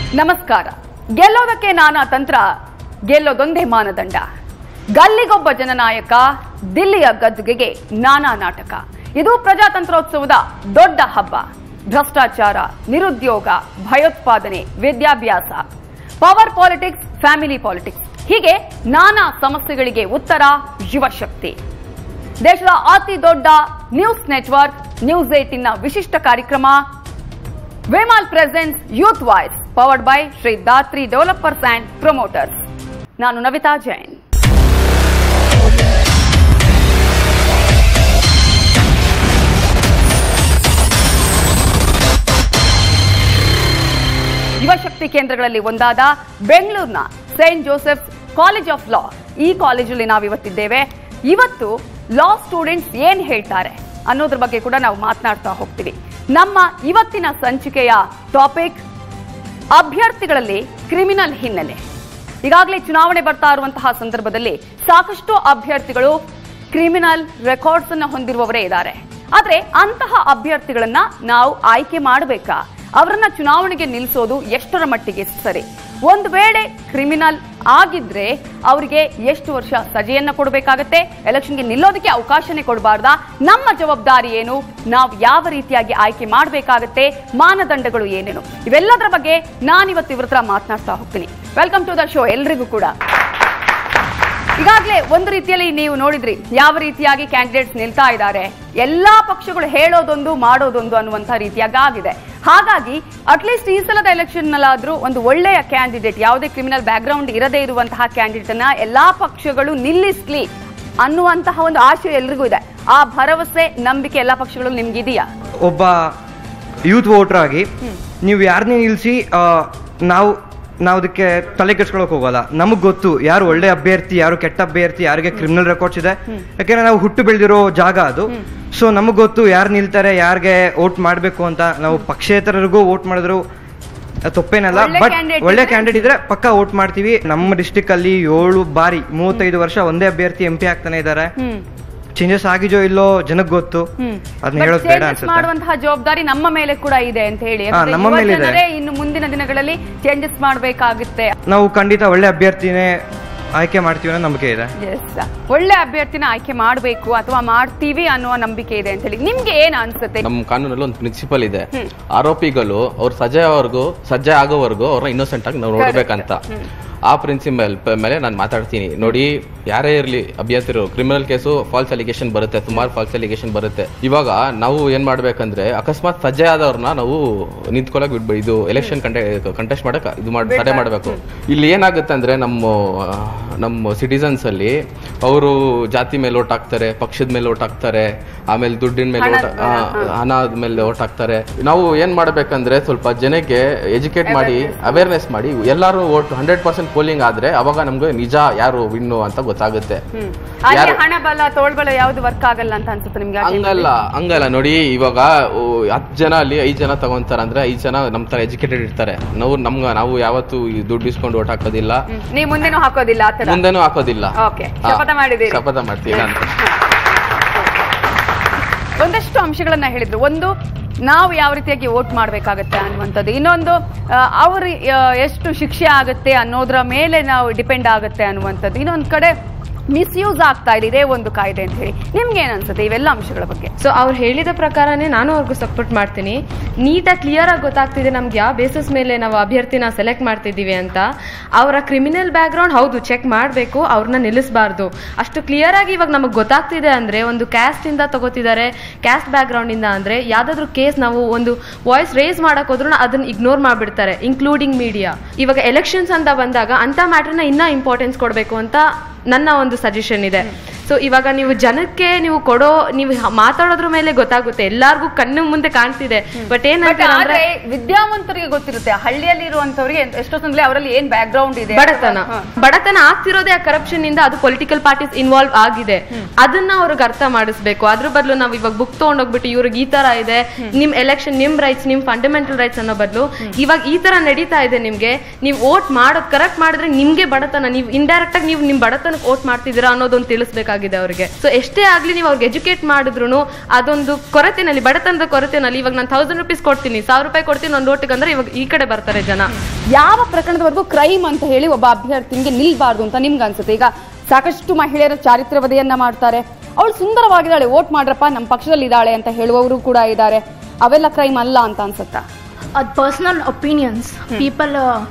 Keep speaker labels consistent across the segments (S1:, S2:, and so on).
S1: ನಮಸ್ಕಾರ ಗೆಲ್ಲೋದಕ್ಕೆ ನಾನಾ ತಂತ್ರ ಗೆಲ್ಲೋದೊಂದೇ ಮಾನದಂಡ ಗಲ್ಲಿಗೊಬ್ಬ ಜನನಾಯಕ ದಿಲ್ಲಿಯ ಗದ್ದುಗೆಗೆ ನಾನಾ ನಾಟಕ ಇದು ಪ್ರಜಾತಂತ್ರೋತ್ಸವದ ದೊಡ್ಡ ಹಬ್ಬ ಭ್ರಷ್ಟಾಚಾರ ನಿರುದ್ಯೋಗ ಭಯೋತ್ಪಾದನೆ ವಿದ್ಯಾಭ್ಯಾಸ ಪವರ್ ಪಾಲಿಟಿಕ್ಸ್ ಫ್ಯಾಮಿಲಿ ಪಾಲಿಟಿಕ್ಸ್ ಹೀಗೆ ನಾನಾ ಸಮಸ್ಯೆಗಳಿಗೆ ಉತ್ತರ ಯುವಶಕ್ತಿ ದೇಶದ ಅತಿ ದೊಡ್ಡ ನ್ಯೂಸ್ ನೆಟ್ವರ್ಕ್ ನ್ಯೂಸ್ ಏಟಿನ ವಿಶಿಷ್ಟ ಕಾರ್ಯಕ್ರಮ Vimal presents youth voice powered by Shri Dhatri developers and promoters ನಾನು ನವಿತಾ ಜೈನ್ ಯುವಶಕ್ತಿ ಕೇಂದ್ರಗಳಲ್ಲಿ ಒಂದಾದ ಬೆಂಗಳೂರಿನ saint Joseph's college of law ಈ ಕಾಲೇಜಲ್ಲಿ ನಾವು ಇವತ್ತಿದ್ದೇವೆ ಇವತ್ತು ಲಾ ಸ್ಟೂಡೆಂಟ್ಸ್ ಏನ್ ಹೇಳ್ತಾರೆ ಅನ್ನೋದ್ರ ಬಗ್ಗೆ ಕೂಡ ನಾವು ಮಾತನಾಡ್ತಾ ಹೋಗ್ತೀವಿ ನಮ್ಮ ಇವತ್ತಿನ ಸಂಚಿಕೆಯ ಟಾಪಿಕ್ ಅಭ್ಯರ್ಥಿಗಳಲ್ಲಿ ಕ್ರಿಮಿನಲ್ ಹಿನ್ನೆಲೆ ಈಗಾಗಲೇ ಚುನಾವಣೆ ಬರ್ತಾ ಇರುವಂತಹ ಸಂದರ್ಭದಲ್ಲಿ ಸಾಕಷ್ಟು ಅಭ್ಯರ್ಥಿಗಳು ಕ್ರಿಮಿನಲ್ ರೆಕಾರ್ಡ್ಸ್ ಅನ್ನ ಹೊಂದಿರುವವರೇ ಇದ್ದಾರೆ ಆದ್ರೆ ಅಂತಹ ಅಭ್ಯರ್ಥಿಗಳನ್ನ ನಾವು ಆಯ್ಕೆ ಮಾಡಬೇಕಾ ಅವರನ್ನ ಚುನಾವಣೆಗೆ ನಿಲ್ಲಿಸೋದು ಎಷ್ಟರ ಮಟ್ಟಿಗೆ ಸರಿ ಒಂದು ವೇಳೆ ಕ್ರಿಮಿನಲ್ ಆಗಿದ್ರೆ ಅವರಿಗೆ ಎಷ್ಟು ವರ್ಷ ಸಜೆಯನ್ನ ಕೊಡಬೇಕಾಗತ್ತೆ ಎಲೆಕ್ಷನ್ಗೆ ನಿಲ್ಲೋದಕ್ಕೆ ಅವಕಾಶನೇ ಕೊಡಬಾರ್ದಾ ನಮ್ಮ ಜವಾಬ್ದಾರಿ ಏನು ನಾವು ಯಾವ ರೀತಿಯಾಗಿ ಆಯ್ಕೆ ಮಾಡಬೇಕಾಗತ್ತೆ ಮಾನದಂಡಗಳು ಏನೇನು ಇವೆಲ್ಲದರ ಬಗ್ಗೆ ನಾನಿವತ್ತು ಇವ್ರ ಹತ್ರ ಮಾತನಾಡ್ತಾ ಹೋಗ್ತೀನಿ ವೆಲ್ಕಮ್ ಟು ದ ಶೋ ಎಲ್ರಿಗೂ ಕೂಡ ಈಗಾಗಲೇ ಒಂದು ರೀತಿಯಲ್ಲಿ ನೀವು ನೋಡಿದ್ರಿ ಯಾವ ರೀತಿಯಾಗಿ ಕ್ಯಾಂಡಿಡೇಟ್ಸ್ ನಿಲ್ತಾ ಇದ್ದಾರೆ ಎಲ್ಲಾ ಪಕ್ಷಗಳು ಹೇಳೋದೊಂದು ಮಾಡೋದೊಂದು ಅನ್ನುವಂಥ ರೀತಿಯಾಗಿ ಆಗಿದೆ ಹಾಗಾಗಿ ಅಟ್ಲೀಸ್ಟ್ ಈ ಸಲದ ಎಲೆಕ್ಷನ್ ನಲ್ಲಾದ್ರೂ ಒಂದು ಒಳ್ಳೆಯ ಕ್ಯಾಂಡಿಡೇಟ್ ಯಾವುದೇ ಕ್ರಿಮಿನಲ್ ಬ್ಯಾಕ್ ಗ್ರೌಂಡ್ ಇರದೇ ಇರುವಂತಹ ಕ್ಯಾಂಡಿಡೇಟ್ ಅನ್ನ ಎಲ್ಲಾ ಪಕ್ಷಗಳು ನಿಲ್ಲಿಸ್ಲಿ ಅನ್ನುವಂತಹ ಒಂದು ಆಶಯ ಎಲ್ರಿಗೂ ಇದೆ ಆ ಭರವಸೆ ನಂಬಿಕೆ ಎಲ್ಲಾ ಪಕ್ಷಗಳು ನಿಮ್ಗಿದೆಯಾ
S2: ಒಬ್ಬ ಯೂತ್ ವೋಟರ್ ಆಗಿ ನೀವು ಯಾರನ್ನೇ ನಿಲ್ಲಿಸಿ ನಾವು ನಾವು ಅದಕ್ಕೆ ತಲೆ ಕೆಡ್ಸ್ಕೊಳಕ್ ಹೋಗಲ್ಲ ನಮಗ್ ಗೊತ್ತು ಯಾರು ಒಳ್ಳೆ ಅಭ್ಯರ್ಥಿ ಯಾರು ಕೆಟ್ಟ ಅಭ್ಯರ್ಥಿ ಯಾರಿಗೆ ಕ್ರಿಮಿನಲ್ ರೆಕಾರ್ಡ್ಸ್ ಇದೆ ಯಾಕೆಂದ್ರೆ ನಾವು ಹುಟ್ಟು ಬೆಳೆದಿರೋ ಜಾಗ ಅದು ಸೊ ನಮಗ್ ಗೊತ್ತು ಯಾರು ನಿಲ್ತಾರೆ ಯಾರಿಗೆ ವೋಟ್ ಮಾಡಬೇಕು ಅಂತ ನಾವು ಪಕ್ಷೇತರರಿಗೂ ವೋಟ್ ಮಾಡಿದ್ರು ಅದ್ ತಪ್ಪೇನಲ್ಲ
S1: ಒಳ್ಳೆ
S2: ಬಟ್
S1: candidate
S2: ಒಳ್ಳೆ
S1: ಇದ್ರೆ-
S2: ಕ್ಯಾಂಡಿಡೇಟ್ ಇದ್ರೆ ಪಕ್ಕ ವೋಟ್ ಮಾಡ್ತೀವಿ ನಮ್ಮ ಡಿಸ್ಟಿಕ್ ಅಲ್ಲಿ ಏಳು ಬಾರಿ ಮೂವತ್ತೈದು ವರ್ಷ ಒಂದೇ ಅಭ್ಯರ್ಥಿ ಎಂ ಪಿ ಆಗ್ತಾನೆ ಇದ್ದಾರೆ
S1: ಹ್ಮ್
S2: ಚೇಂಜಸ್ ಆಗಿದೋ ಇಲ್ಲೋ ಜನಕ್ಕೆ ಗೊತ್ತು
S1: ಹ್ಮ್.
S2: ಅದನ್ನ
S1: But
S2: ಹೇಳೋದು ಬೇಡ
S1: changes
S2: ಅನ್ಸುತ್ತೆ
S1: ಮಾಡುವಂತಹ ಜವಾಬ್ದಾರಿ ನಮ್ಮ ಮೇಲೆ ಕೂಡ ಇದೆ ಅಂತ ಹೇಳಿ
S2: ಹಾ,
S1: ಯಾಕಂದ್ರೆ
S2: ನಮ್ಮ
S1: ಯುವ
S2: ಮೇಲೆ ಇದೆ.
S1: ಜನರೇ ಇನ್ನು ಮುಂದಿನ ದಿನಗಳಲ್ಲಿ ಚೇಂಜಸ್ ಮಾಡಬೇಕಾಗುತ್ತೆ
S2: ನಾವು ಖಂಡಿತ ಒಳ್ಳೆ ಅಭ್ಯರ್ಥಿನೇ ಆಯ್ಕೆ ಮಾಡ್ತೀವಿ ಅನ್ನೋ ನಂಬಿಕೆ ಇದೆ
S1: ಎಸ್ ಒಳ್ಳೆ ಅಭ್ಯರ್ಥಿನ ಆಯ್ಕೆ ಮಾಡಬೇಕು ಅಥವಾ ಮಾಡ್ತೀವಿ ಅನ್ನುವ ನಂಬಿಕೆ ಇದೆ ಅಂತ ಹೇಳಿ ನಿಮ್ಗೆ ಏನ್ ಅನ್ಸುತ್ತೆ
S3: ನಮ್ಮ ಕಾನೂನಲ್ಲಿ ಒಂದು ಪ್ರಿನ್ಸಿಪಲ್ ಇದೆ ಆರೋಪಿಗಳು ಅವ್ರ ಸಜೆ ಅವ್ರಿಗೂ ಸಜ್ಜೆ ಆಗೋವರೆಗೂ ಅವ್ರನ್ನ ಇನ್ನೋಸೆಂಟ್ ಆಗಿ ನಾವು ನೋಡ್ಬೇಕಂತ ಆ ಪ್ರಿನ್ಸಿಪಲ್ ಮೇಲೆ ನಾನು ಮಾತಾಡ್ತೀನಿ ನೋಡಿ ಯಾರೇ ಇರಲಿ ಅಭ್ಯರ್ಥಿರು ಕ್ರಿಮಿನಲ್ ಕೇಸು ಫಾಲ್ಸ್ ಅಲಿಗೇಷನ್ ಬರುತ್ತೆ ಸುಮಾರು ಫಾಲ್ಸ್ ಅಲಿಗೇಷನ್ ಬರುತ್ತೆ ಇವಾಗ ನಾವು ಏನ್ ಮಾಡ್ಬೇಕಂದ್ರೆ ಅಕಸ್ಮಾತ್ ಸಜ್ಜೆ ಆದವ್ರನ್ನ ನಾವು ನಿಂತ್ಕೊಳಕ್ ಬಿಡ್ಬೇಕು ಇದು ಎಲೆಕ್ಷನ್ ಕಂಟೆಸ್ಟ್ ಮಾಡಕ್ ಇದು ಮಾಡಿ ತಡೆ ಮಾಡಬೇಕು ಇಲ್ಲಿ ಏನಾಗುತ್ತೆ ಅಂದ್ರೆ ನಮ್ಮ ಆ, ನಮ್ಮ ಸಿಟಿಸನ್ಸ್ ಅಲ್ಲಿ ಅವರು ಜಾತಿ ಮೇಲೆ ಓಟ್ ಹಾಕ್ತಾರೆ ಪಕ್ಷದ ಮೇಲೆ ಓಟ್ ಹಾಕ್ತಾರೆ ಆಮೇಲೆ ದುಡ್ಡಿನ ಮೇಲೆ ಓಟ್ ಹಣದ ಮೇಲೆ ಓಟ್ ಹಾಕ್ತಾರೆ ನಾವು ಏನ್ ಮಾಡ್ಬೇಕಂದ್ರೆ ಸ್ವಲ್ಪ ಜನಕ್ಕೆ ಎಜುಕೇಟ್ ಮಾಡಿ ಅವೇರ್ನೆಸ್ ಮಾಡಿ ಎಲ್ಲರೂ ಓಟ್ ಹಂಡ್ರೆಡ್ ಪರ್ಸೆಂಟ್ ಪೋಲಿಂಗ್ ಆದ್ರೆ ಅವಾಗ ನಮ್ಗೆ ನಿಜ ಯಾರು ವಿನ್ನು ಅಂತ ಗೊತ್ತಾಗುತ್ತೆ
S1: ಹ್ಮ್. ಅಲ್ಲಿ
S3: ಯಾರು-
S1: ಹಣ ಬಲ ತೋಳ್ಬಲ ಯಾವ್ದು ವರ್ಕ್ ಆಗಲ್ಲ ಅಂತ ಅನ್ಸುತ್ತೆ ನಿಮ್ಗೆ ಆ
S3: ಹಂಗಲ್ಲ ಹಂಗಲ್ಲ ನೋಡಿ ಇವಾಗ ಓ, ಹತ್ತು ಜನ ಅಲ್ಲಿ ಐದ್ ಜನ ತಗೊಂತಾರ ಅಂದ್ರೆ ಐದ್ ಜನ ನಮ್ ತರ ಎಜುಕೇಟೆಡ್ ಇರ್ತಾರೆ ನಾವು ನಮ್ಗ ನಾವು ಯಾವತ್ತು ಈ ದುಡ್ಡು ಇಸ್ಕೊಂಡು ಓಟ್ ಹಾಕೋದಿಲ್ಲ
S1: ಹ್ಮ್. ನೀವ್ ಮುಂದೆನೂ ಹಾಕೋದಿಲ್ಲ ಆತರ
S3: ಮುಂದೆನೂ ಹಾಕೋದಿಲ್ಲ
S1: ಓಕೆ
S3: ಹಾ,
S1: ಶಪಥ ಮಾಡಿದ್ದೀರಿ
S3: ಶಪಥ ಮಾಡ್ತೀವಿ ನಾನು
S1: ಒಂದಷ್ಟು ಅಂಶಗಳನ್ನ ಹೇಳಿದ್ರು ಒಂದು ನಾವು ಯಾವ ರೀತಿಯಾಗಿ ವೋಟ್ ಮಾಡಬೇಕಾಗತ್ತೆ ಅನ್ನುವಂಥದ್ದು ಇನ್ನೊಂದು ಆ, ಅವ್ರ ಆ, ಎಷ್ಟು ಶಿಕ್ಷೆ ಆಗುತ್ತೆ ಅನ್ನೋದ್ರ ಮೇಲೆ ನಾವು ಡಿಪೆಂಡ್ ಆಗುತ್ತೆ ಅನ್ನುವಂಥದ್ದು ಇನ್ನೊಂದು ಕಡೆ ಮಿಸ್ಯೂಸ್ ಆಗ್ತಾ ಇದೆ ಇದೇ ಒಂದು ಕಾಯ್ದೆ ಅಂತ ಹೇಳಿ ನಿಮ್ಗೆ ಏನ್ ಅನ್ಸುತ್ತೆ ಇವೆಲ್ಲ ಅಂಶಗಳ ಬಗ್ಗೆ
S4: ಸೊ ಅವ್ರು ಹೇಳಿದ ಪ್ರಕಾರನೇ ನಾನು ಅವ್ರಿಗೂ ಸಪೋರ್ಟ್ ಮಾಡ್ತೀನಿ ನೀಟಾಗಿ ಕ್ಲಿಯರ್ ಆಗಿ ಗೊತ್ತಾಗ್ತಿದೆ ನಮ್ಗೆ ಯಾವ ಬೇಸಿಸ್ ಮೇಲೆ ನಾವು ಅಭ್ಯರ್ಥಿನ ಸೆಲೆಕ್ಟ್ ಮಾಡ್ತಿದ್ದೀವಿ ಅಂತ ಅವರ ಕ್ರಿಮಿನಲ್ ಬ್ಯಾಕ್ಗ್ರೌಂಡ್ ಹೌದು ಚೆಕ್ ಮಾಡಬೇಕು ಅವ್ರನ್ನ ನಿಲ್ಲಿಸಬಾರ್ದು ಅಷ್ಟು ಕ್ಲಿಯರ್ ಆಗಿ ಇವಾಗ ನಮಗೆ ಗೊತ್ತಾಗ್ತಿದೆ ಅಂದ್ರೆ ಒಂದು ಕ್ಯಾಸ್ಟ್ ಇಂದ ತಗೋತಿದ್ದಾರೆ ಕ್ಯಾಸ್ಟ್ ಬ್ಯಾಕ್ಗ್ರೌಂಡ್ ಇಂದ ಅಂದ್ರೆ ಯಾವ್ದಾದ್ರು ಕೇಸ್ ನಾವು ಒಂದು ವಾಯ್ಸ್ ರೇಸ್ ಮಾಡಕ್ ಹೋದ್ರು ಅದನ್ನ ಇಗ್ನೋರ್ ಮಾಡ್ಬಿಡ್ತಾರೆ ಇನ್ಕ್ಲೂಡಿಂಗ್ ಮೀಡಿಯಾ ಇವಾಗ ಎಲೆಕ್ಷನ್ಸ್ ಅಂತ ಬಂದಾಗ ಅಂತ ಮ್ಯಾಟ್ರನ್ನ ಇನ್ನ ಇಂಪಾರ್ಟೆನ್ಸ್ ಕೊಡಬೇಕು ಅಂತ ನನ್ನ ಒಂದು ಸಜೆಷನ್ ಇದೆ ಸೊ ಇವಾಗ ನೀವು ಜನಕ್ಕೆ ನೀವು ಕೊಡೋ ನೀವು ಹ- ಮಾತಾಡೋದ್ರ ಮೇಲೆ ಗೊತ್ತಾಗುತ್ತೆ ಎಲ್ಲಾರ್ಗೂ ಕಣ್ಣು ಮುಂದೆ ಕಾಣ್ತಿದೆ ಬಟ್
S1: ಬಟ್
S4: ಏನಂತಾರೆ
S1: ಆದ್ರೆ ವಿದ್ಯಾವಂತರಿಗೆ ಗೊತ್ತಿರುತ್ತೆ ಹಳ್ಳಿಯಲ್ಲಿ ಇರುವಂತವ್ರಿಗೆ ಎಷ್ಟೊತ್ತಂದ್ರೆ ಅವರಲ್ಲಿ ಏನ್ ಬ್ಯಾಕ್ ಗ್ರೌಂಡ್ ಇದೆ
S4: ಬಡತನ
S1: ಹ.
S4: ಬಡತನ ಆಗ್ತಿರೋದೇ ಆ ಕರಪ್ಷನ್ ಇಂದ ಅದು ಪೊಲಿಟಿಕಲ್ ಪಾರ್ಟೀಸ್ ಇನ್ವಾಲ್ವ್ ಆಗಿದೆ ಅದನ್ನ ಅವ್ರಿಗೆ ಅರ್ಥ ಮಾಡಿಸ್ಬೇಕು ಅದ್ರ ಬದಲು ನಾವು ಇವಾಗ ಬುಕ್ ತಗೊಂಡೋಗ್ಬಿಟ್ಟು ಇವ್ರಿಗೆ ಈ ತರ ಇದೆ ನಿಮ್ ಎಲೆಕ್ಷನ್ ನಿಮ್ ರೈಟ್ಸ್ ನಿಮ್ ಫಂಡಮೆಂಟಲ್ ರೈಟ್ಸ್ ಅನ್ನೋ ಬದಲು ಇವಾಗ ಈ ತರ ನಡೀತಾ ಇದೆ ನಿಮ್ಗೆ ನೀವು ವೋಟ್ ಮಾಡೋದ್ ಕರೆಕ್ಟ್ ಮಾಡಿದ್ರೆ ನಿಮ್ಗೆ ಬಡತನ ನೀವು ಇಂಡೈರೆಕ್ಟ್ ಆಗಿ ನೀವು ನಿಮ್ ಬಡತನಕ್ಕೆ ವೋಟ್ ಮಾಡ್ತಿದ್ದೀರಾ ಅನ್ನೋದೊಂದು ತಿಳಿಸ್ಬೇಕಾಗುತ್ತೆ ಮಾಡ್ಬೇಕಾಗಿದೆ ಅವ್ರಿಗೆ ಸೊ ಎಷ್ಟೇ ಆಗ್ಲಿ ನೀವು ಅವ್ರಿಗೆ ಎಜುಕೇಟ್ ಮಾಡಿದ್ರು ಅದೊಂದು ಕೊರತೆನಲ್ಲಿ ಬಡತನದ ಕೊರತೆನಲ್ಲಿ ಇವಾಗ ನಾನು ತೌಸಂಡ್ ರುಪೀಸ್ ಕೊಡ್ತೀನಿ ಸಾವಿರ ರೂಪಾಯಿ ಕೊಡ್ತೀನಿ ಒಂದು ಓಟಿಗೆ ಅಂದ್ರೆ ಇವಾಗ ಈ ಕಡೆ ಬರ್ತಾರೆ ಜನ
S1: ಯಾವ ಪ್ರಕರಣದವರೆಗೂ ಕ್ರೈಮ್ ಅಂತ ಹೇಳಿ ಒಬ್ಬ ಅಭ್ಯರ್ಥಿಗೆ ನಿಲ್ಬಾರ್ದು ಅಂತ ನಿಮ್ಗೆ ಅನ್ಸುತ್ತೆ ಈಗ ಸಾಕಷ್ಟು ಮಹಿಳೆಯರ ಚಾರಿತ್ರ್ಯ ವಧೆಯನ್ನ ಮಾಡ್ತಾರೆ ಅವಳು ಸುಂದರವಾಗಿದ್ದಾಳೆ ವೋಟ್ ಮಾಡ್ರಪ್ಪ ನಮ್ಮ ಪಕ್ಷದಲ್ಲಿ ಇದ್ದಾಳೆ ಅಂತ ಹೇಳುವವರು ಕೂಡ ಇದ್ದಾರೆ ಅವೆಲ್ಲ ಕ್ರೈಮ್ ಅಲ್ಲ ಅಂತ ಅನ್ಸುತ್ತಾ
S5: ಅದು ಪರ್ಸ್ನಲ್ ಒಪಿನಿಯನ್ಸ್ ಪೀಪಲ್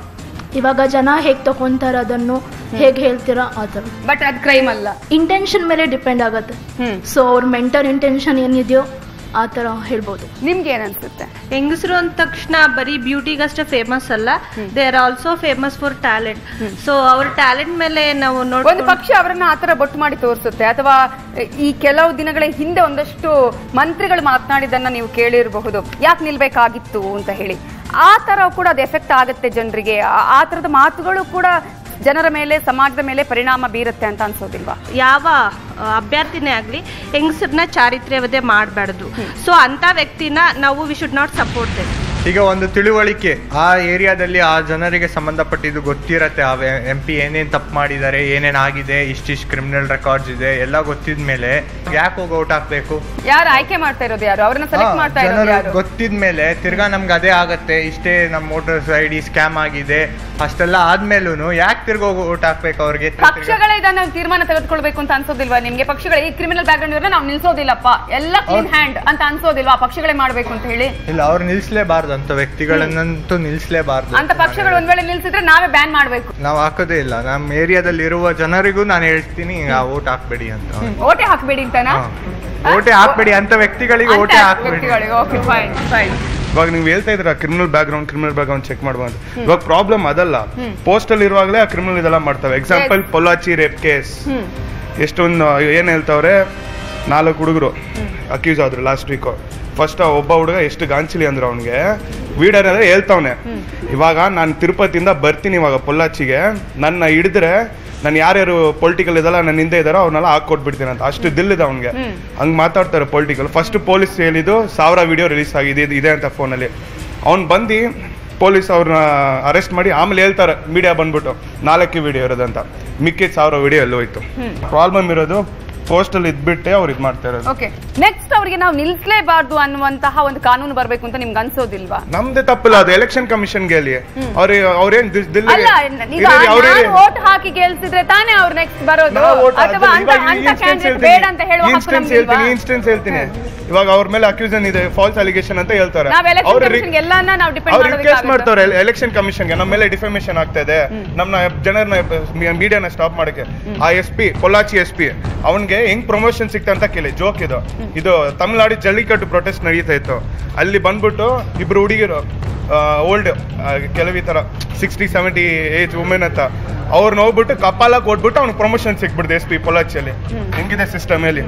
S5: ಇವಾಗ ಜನ ಹೇಗೆ ತಗೊಂತಾರೆ ಅದನ್ನು ಹೇಗೆ ಹೇಳ್ತೀರಾ ಆ ಥರ
S1: ಬಟ್ ಅದು ಕ್ರೈಮ್ ಅಲ್ಲ
S5: ಇಂಟೆನ್ಷನ್ ಮೇಲೆ ಡಿಪೆಂಡ್ ಆಗುತ್ತೆ
S1: ಹ್ಮ್
S5: ಸೊ ಅವ್ರ ಮೆಂಟಲ್ ಇಂಟೆನ್ಷನ್ ಏನಿದೆಯೋ ಆ ಥರ ಹೇಳ್ಬೋದು
S1: ನಿಮ್ಗೆ ಏನ್ ಅನ್ಸುತ್ತೆ
S6: ಹೆಂಗಸರು ಅಂದ ತಕ್ಷಣ ಬರೀ ಬ್ಯೂಟಿಗಷ್ಟೇ ಫೇಮಸ್ ಅಲ್ಲ they are also famous for talent so ಅವ್ರ ಟ್ಯಾಲೆಂಟ್ ಮೇಲೆ ನಾವು
S1: ಒಂದು
S6: ನೋಡ್ಕೊಂಡು
S1: ಪಕ್ಷ ಅವರನ್ನ ಆತರ ಬೊಟ್ಟು ಮಾಡಿ ತೋರಿಸುತ್ತೆ ಅಥವಾ ಈ ಕೆಲವು ದಿನಗಳ ಹಿಂದೆ ಒಂದಷ್ಟು ಮಂತ್ರಿಗಳು ಮಾತನಾಡಿದ್ದನ್ನ ನೀವು ಕೇಳಿರಬಹುದು ಯಾಕೆ ನಿಲ್ಬೇಕಾಗಿತ್ತು ಅಂತ ಹೇಳಿ ಆ ತರ ಕೂಡ ಅದು ಎಫೆಕ್ಟ್ ಆಗುತ್ತೆ ಜನರಿಗೆ ಆ- ಆ ತರದ ಮಾತುಗಳು ಕೂಡ ಜನರ ಮೇಲೆ ಸಮಾಜದ ಮೇಲೆ ಪರಿಣಾಮ ಬೀರುತ್ತೆ ಅಂತ ಅನ್ಸೋದಿಲ್ವಾ
S6: ಯಾವ ಆ, ಅಭ್ಯರ್ಥಿನೇ ಆಗಲಿ ಹೆಂಗಸರನ್ನ ಚಾರಿತ್ರ್ಯವಧೆ ಮಾಡಬಾರ್ದು ಸೊ ಅಂತ ವ್ಯಕ್ತಿನ ನಾವು we should not support them
S7: ಈಗ ಒಂದು ತಿಳುವಳಿಕೆ ಆ ಏರಿಯಾದಲ್ಲಿ ಆ ಜನರಿಗೆ ಸಂಬಂಧಪಟ್ಟಿದ್ದು ಗೊತ್ತಿರತ್ತೆ ಆ ಎಂ ಪಿ ಏನೇನ್ ತಪ್ಪು ಮಾಡಿದ್ದಾರೆ ಏನೇನ್ ಆಗಿದೆ ಇಷ್ಟಿಷ್ಟು ಕ್ರಿಮಿನಲ್ ರೆಕಾರ್ಡ್ಸ್ ಇದೆ ಎಲ್ಲ ಗೊತ್ತಿದ ಮೇಲೆ ಯಾಕೆ ಹೋಗಿ ಔಟ್ ಹಾಕ್ಬೇಕು
S1: ಯಾರು ಆಯ್ಕೆ ಮಾಡ್ತಾ ಇರೋದು ಯಾರು ಅವ್ರನ್ನ ಸೆಲೆಕ್ಟ್ ಮಾಡ್ತಾ ಇರೋದು
S7: ಜನರು
S1: ಯಾರು
S7: ಗೊತ್ತಿದ ಮೇಲೆ ತಿರ್ಗಾ ನಮ್ಗೆ ಅದೇ ಆಗತ್ತೆ ಇಷ್ಟೇ ನಮ್ಮ ವೋಟರ್ಸ್ ಐ ಡಿ ಸ್ಕ್ಯಾಮ್ ಆಗಿದೆ ಅಷ್ಟೆಲ್ಲ ಆದ್ಮೇಲೂ ಯಾಕೆ ತಿರ್ಗಾ ಹೋಗಿ ಔಟ್ ಹಾಕ್ಬೇಕು ಅವ್ರಿಗೆ
S1: ಪಕ್ಷಗಳೇ ಇದನ್ನ ತೀರ್ಮಾನ ತೆಗೆದುಕೊಳ್ಬೇಕು ಅಂತ ಅನ್ಸೋದಿಲ್ವಾ ನಿಮ್ಗೆ ಪಕ್ಷಗಳೇ ಈ ಕ್ರಿಮಿನಲ್ ಬ್ಯಾಕ್ ಗ್ರೌಂಡ್ ನಾವು ನಿಲ್ಸೋದಿಲ್ಲಪ್ಪ ಎಲ್ಲ ಕ್ಲೀನ್ ಹ್ಯಾಂಡ್ ಅಂತ ಅನ್ಸೋದಿಲ್ವಾ ಪಕ್ಷಗಳೇ ಮಾಡ್ಬೇಕು ಅಂತ ಹೇಳಿ
S7: ಇಲ್ಲ ಅವ್ರು ನಿಲ್ಸ್ಲೇಬಾರ್ದು ಅಂತ ವ್ಯಕ್ತಿಗಳನ್ನಂತೂ ನಿಲ್ಸ್ಲೇಬಾರ್ದು
S1: ಅಂತ ಪಕ್ಷಗಳು ಒಂದ್ ವೇಳೆ ನಿಲ್ಸಿದ್ರೆ ನಾವೇ ಬ್ಯಾನ್ ಮಾಡ್ಬೇಕು
S7: ನಾವು ಹಾಕೋದೇ ಇಲ್ಲ ನಮ್ಮ ಏರಿಯಾದಲ್ಲಿ ಇರುವ ಜನರಿಗೂ ನಾನು ಹೇಳ್ತೀನಿ ಆ ಓಟ್ ಹಾಕ್ಬೇಡಿ ಅಂತ
S1: ಓಟೆ ಹಾಕ್ಬೇಡಿ ಅಂತನಾ
S7: ಹಾ. ಓಟೆ ಹಾಕ್ಬೇಡಿ ಅಂತ ವ್ಯಕ್ತಿಗಳಿಗೆ
S1: ಅಂತ
S7: ಓಟೆ ಹಾಕ್ಬೇಡಿ
S1: ವ್ಯಕ್ತಿಗಳಿಗೆ ಓಕೆ ಫೈನ್ ಫೈನ್
S8: ಇವಾಗ ನೀವು ಹೇಳ್ತಾ ಇದ್ರ criminal background criminal background check ಮಾಡುವಂತ ಇವಾಗ ಪ್ರಾಬ್ಲಮ್ ಅದಲ್ಲ ಪೋಸ್ಟ್ ಅಲ್ಲಿ ಇರುವಾಗಲೇ ಆ ಕ್ರಿಮಿನಲ್ ಇದೆಲ್ಲ ಮಾಡ್ತವೆ ಎಕ್ಸಾಂಪಲ್ ಪೊಲಾಚಿ ರೇಪ್ ಕೇಸ್ ಎಷ್ಟೊಂದು ಏನ್ ಹೇಳ್ತಾವ್ರೆ ನಾಲ್ಕು ಹುಡುಗರು ಅಕ್ಯೂಸ್ ಆದ್ರು ಲಾಸ್ಟ್ ವೀಕ್ ಫಸ್ಟ್ ಒಬ್ಬ ಹುಡುಗ ಎಷ್ಟು ಗಾಂಚಿಲಿ ಅಂದ್ರೆ ಅವನಿಗೆ ವೀಡರ್ ಅಂದ್ರೆ ಹೇಳ್ತಾವನೆ ಇವಾಗ ನಾನು ತಿರುಪತಿಯಿಂದ ಬರ್ತೀನಿ ಇವಾಗ ಪೊಲ್ಲಾಚಿಗೆ ನನ್ನ ಹಿಡಿದ್ರೆ ನಾನು ಯಾರ್ಯಾರು ಪೊಲಿಟಿಕಲ್ ಇದಲ್ಲ ನನ್ನ ಹಿಂದೆ ಇದಾರೋ ಅವ್ರನ್ನೆಲ್ಲ ಹಾಕೊಟ್ಬಿಡ್ತೀನಿ ಅಂತ ಅಷ್ಟು ದಿಲ್ಲಿದೆ ಅವ್ನಿಗೆ ಹಂಗ್ ಮಾತಾಡ್ತಾರೆ ಪೊಲಿಟಿಕಲ್ ಫಸ್ಟ್ ಪೊಲೀಸ್ ಹೇಳಿದ್ದು ಸಾವಿರ ವಿಡಿಯೋ ರಿಲೀಸ್ ಆಗಿದೆ ಇದು ಇದೆ ಅಂತ ಫೋನಲ್ಲಿ ಅವ್ನು ಬಂದು ಪೊಲೀಸ್ ಅವ್ರನ್ನ ಅರೆಸ್ಟ್ ಮಾಡಿ ಆಮೇಲೆ ಹೇಳ್ತಾರೆ ಮೀಡಿಯಾ ಬಂದ್ಬಿಟ್ಟು ನಾಲ್ಕು ವಿಡಿಯೋ ಇರೋದಂತ ಮಿಕ್ಕಿದ ಸಾವಿರ ವಿಡಿಯೋ ಎಲ್ಲ ಹೋಯ್ತು ಪ್ರಾಬ್ಲಮ್ ಇರೋದು ಪೋಸ್ಟಲ್ಲಿ ಇದ್ಬಿಟ್ಟೆ ಅವ್ರು ಇದು ಮಾಡ್ತಾ ಇರೋದು
S1: ಓಕೆ ನೆಕ್ಸ್ಟ್ ಅವರಿಗೆ ನಾವು ನಿಲ್ಸಲೇಬಾರ್ದು ಅನ್ನುವಂತಹ ಒಂದು ಕಾನೂನು ಬರಬೇಕು ಅಂತ ನಿಮ್ಗೆ ಅನ್ಸೋದಿಲ್ವಾ
S8: ನಮ್ದೇ ತಪ್ಪಿಲ್ಲ ಅದು ಎಲೆಕ್ಷನ್ ಕಮಿಷನ್ಗೆ ಹೇಳಿ ಅವ್ರ ಅವ್ರೇನ್ ದಿಲ್- ದಿಲ್ಲಿ
S1: ಅಲ್ಲ ಈಗ
S8: ಇರೋದು ಅವ್ರೇ
S1: ವೋಟ್ ಹಾಕಿ ಗೆಲ್ಸಿದ್ರೆ ತಾನೇ ಅವ್ರು ನೆಕ್ಸ್ಟ್ ಬರೋದು
S8: ನಾವು vote
S1: ಅಥವಾ ಅಂತ
S8: ಇವಾಗ
S1: ಅಂತ
S8: instance
S1: ಕ್ಯಾಂಡಿಡೇಟ್
S8: ಹೇಳ್ತೀನಿ.
S1: ಬೇಡ ಅಂತ ಹೇಳುವ ಹಕ್ಕು
S8: Instance
S1: ನಮ್ಗಿಲ್ವಾ?
S8: ಹೇಳ್ತೀನಿ ಇನ್ಸ್ಟೆನ್ಸ್ ಹೇಳ್ತೀನಿ ಇವಾಗ ಅವ್ರ ಮೇಲೆ ಅಕ್ಯೂಸನ್ ಇದೆ ಫಾಲ್ಸ್ ಅಲಿಗೇಷನ್ ಅಂತ ಹೇಳ್ತಾರೆ
S1: ನಾವ್ ಎಲೆಕ್ಷನ್
S8: ಅವ್ರು ರಿ-
S1: ಕಮಿಷನ್ ಎಲ್ಲಾನ ನಾವು ಡಿಪೆಂಡ್
S8: ಅವ್ರು ರಿಕ್ವೆಸ್ಟ್ ಮಾಡ್ತಾರೆ ಎಲೆಕ್ಷನ್ ಕಮಿಷನ್ಗೆ ನಮ್ಮ ಮೇಲೆ ಡಿಫಾಮೇಶನ್ ಆಗ್ತಾ ಇದೆ ನಮ್ಮನ್ನ ಜನರನ್ನ ಮೀಡಿಯಾನ ಸ್ಟಾಪ್ ಮಾಡಕ್ಕೆ ಆ S P Pollachi S P ಅವನ್ಗೆ ಹೆಂಗ್ ಪ್ರಮೋಷನ್ ಸಿಕ್ತ ಅಂತ ಕೇಳಿ ಜೋಕ್ ಇದು ಇದು ತಮಿಳ್ನಾಡು ಜಲ್ಲಿಕಟ್ಟು ಪ್ರೊಟೆಸ್ಟ್ ನಡೀತಾ ಇತ್ತು ಅಲ್ಲಿ ಬಂದ್ಬಿಟ್ಟು ಇಬ್ರು ಹುಡುಗಿರು ಓಲ್ಡ್ ಕೆಲವು ಈ ತರ ಸಿಕ್ಸ್ಟಿ ಸೆವೆಂಟಿ ಏಜ್ ವುಮೆನ್ ಅಂತ ಅವ್ರನ್ನ ಹೋಗ್ಬಿಟ್ಟು ಕಪಾಲ ಕೊಟ್ಬಿಟ್ಟು ಅವ್ನಿಗೆ ಪ್ರಮೋಷನ್ ಸಿಕ್ಬಿಡ್ದು ಎಸ್ ಪಿ ಪೊಲಾಚಿಯಲ್ಲಿ ಹೆಂಗಿದೆ ಸಿಸ್ಟಮ್ ಹೇಳಿ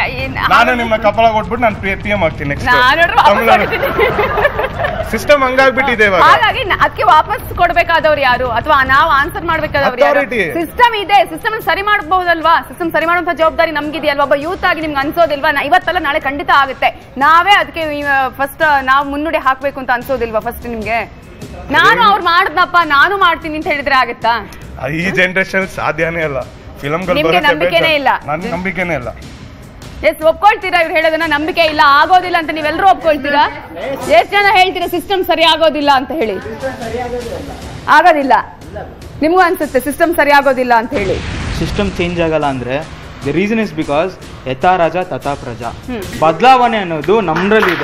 S8: ನಾನು ನಿಮ್ಮ ಕಪಾಲ ಕೊಟ್ಬಿಟ್ಟು ನಾನು ಪಿ ಎಂ ಆಗ್ತೀನಿ ನೆಕ್ಸ್ಟ್ ಸಿಸ್ಟಮ್ ಹಂಗಾಗ್ಬಿಟ್ಟಿದೆ ಇವಾಗ
S1: ಹಾಗಾಗಿ ನ- ಅದಕ್ಕೆ ವಾಪಸ್ ಕೊಡ್ಬೇಕಾದವ್ರು ಯಾರು ಅಥವಾ ನಾವು ಆನ್ಸರ್ ಮಾಡ್ಬೇಕಾದವ್ರು ಯಾರು
S8: Authority.
S1: ಸಿಸ್ಟಮ್ ಇದೆ ಸಿಸ್ಟಮ್ ಸರಿ ಮಾಡಬಹುದಲ್ವಾ ಸಿಸ್ಟಮ್ ಸರಿ ಮಾಡುವಂತ ಜವಾಬ್ದಾರಿ ನಮ್ಗಿದೆಯಲ್ವಾ ಒಬ್ಬ ಯೂತ್ ಆಗಿ ನಿಮ್ಗೆ ಅನ್ಸೋದಿಲ್ವಾ ನಾ- ಇವತ್ತಲ್ಲ ನಾಳೆ ಖಂಡಿತ ಆಗುತ್ತೆ ನಾವೇ ಅದಕ್ಕೆ ಫಸ್ಟ್ ನಾವು ಮುನ್ನುಡಿ ಹಾಕ್ಬೇಕು ಅಂತ ಅನ್ಸೋದಿಲ್ವಾ ಫಸ್ಟ್ ನಿಮ್ಗೆ ನಾನು ಅವ್ರು ಮಾಡ್ದಪ್ಪ ನಾನು ಮಾಡ್ತೀನಿ ಅಂತ ಹೇಳಿದ್ರೆ ಆಗುತ್ತಾ
S8: ಈ ಜನರೇಷನ್ ಸಾಧ್ಯನೇ ಇಲ್ಲ ಫಿಲಮ್ಗಳು
S1: ನಿಮ್ಗೆ
S8: ಬರೋಕೆ
S1: ನಂಬಿಕೆನೇ
S8: ಬೇಜಾರು.
S1: ಇಲ್ಲ.
S8: ನನ್ ನಂಬಿಕೆನೇ ಇಲ್ಲ
S1: ಎಸ್ ಒಪ್ಕೊಳ್ತೀರಾ ಇವ್ರು ಹೇಳೋದನ್ನ ನಂಬಿಕೆ ಇಲ್ಲ ಆಗೋದಿಲ್ಲ ಅಂತ ನೀವೆಲ್ಲರೂ ಒಪ್ಕೊಳ್ತೀರಾ ಎಷ್ಟ್ ಜನ ಹೇಳ್ತೀರಾ ಸಿಸ್ಟಮ್ ಸರಿ ಆಗೋದಿಲ್ಲ ಅಂತ ಹೇಳಿ ಆಗೋದಿಲ್ಲ ನಿಮ್ಗೂ ಅನ್ಸುತ್ತೆ ಸಿಸ್ಟಮ್ ಸರಿ ಆಗೋದಿಲ್ಲ ಅಂತ ಹೇಳಿ
S9: ಸಿಸ್ಟಮ್ ಚೇಂಜ್ ಆಗಲ್ಲ ಅಂದ್ರೆ ದ ರೀಸನ್ ಇಸ್ ಬಿಕಾಸ್ ಯಥಾ ರಾಜ ತಥಾ ಪ್ರಜಾ ಬದಲಾವಣೆ ಅನ್ನೋದು ನಮ್ದ್ರಲ್ಲಿದೆ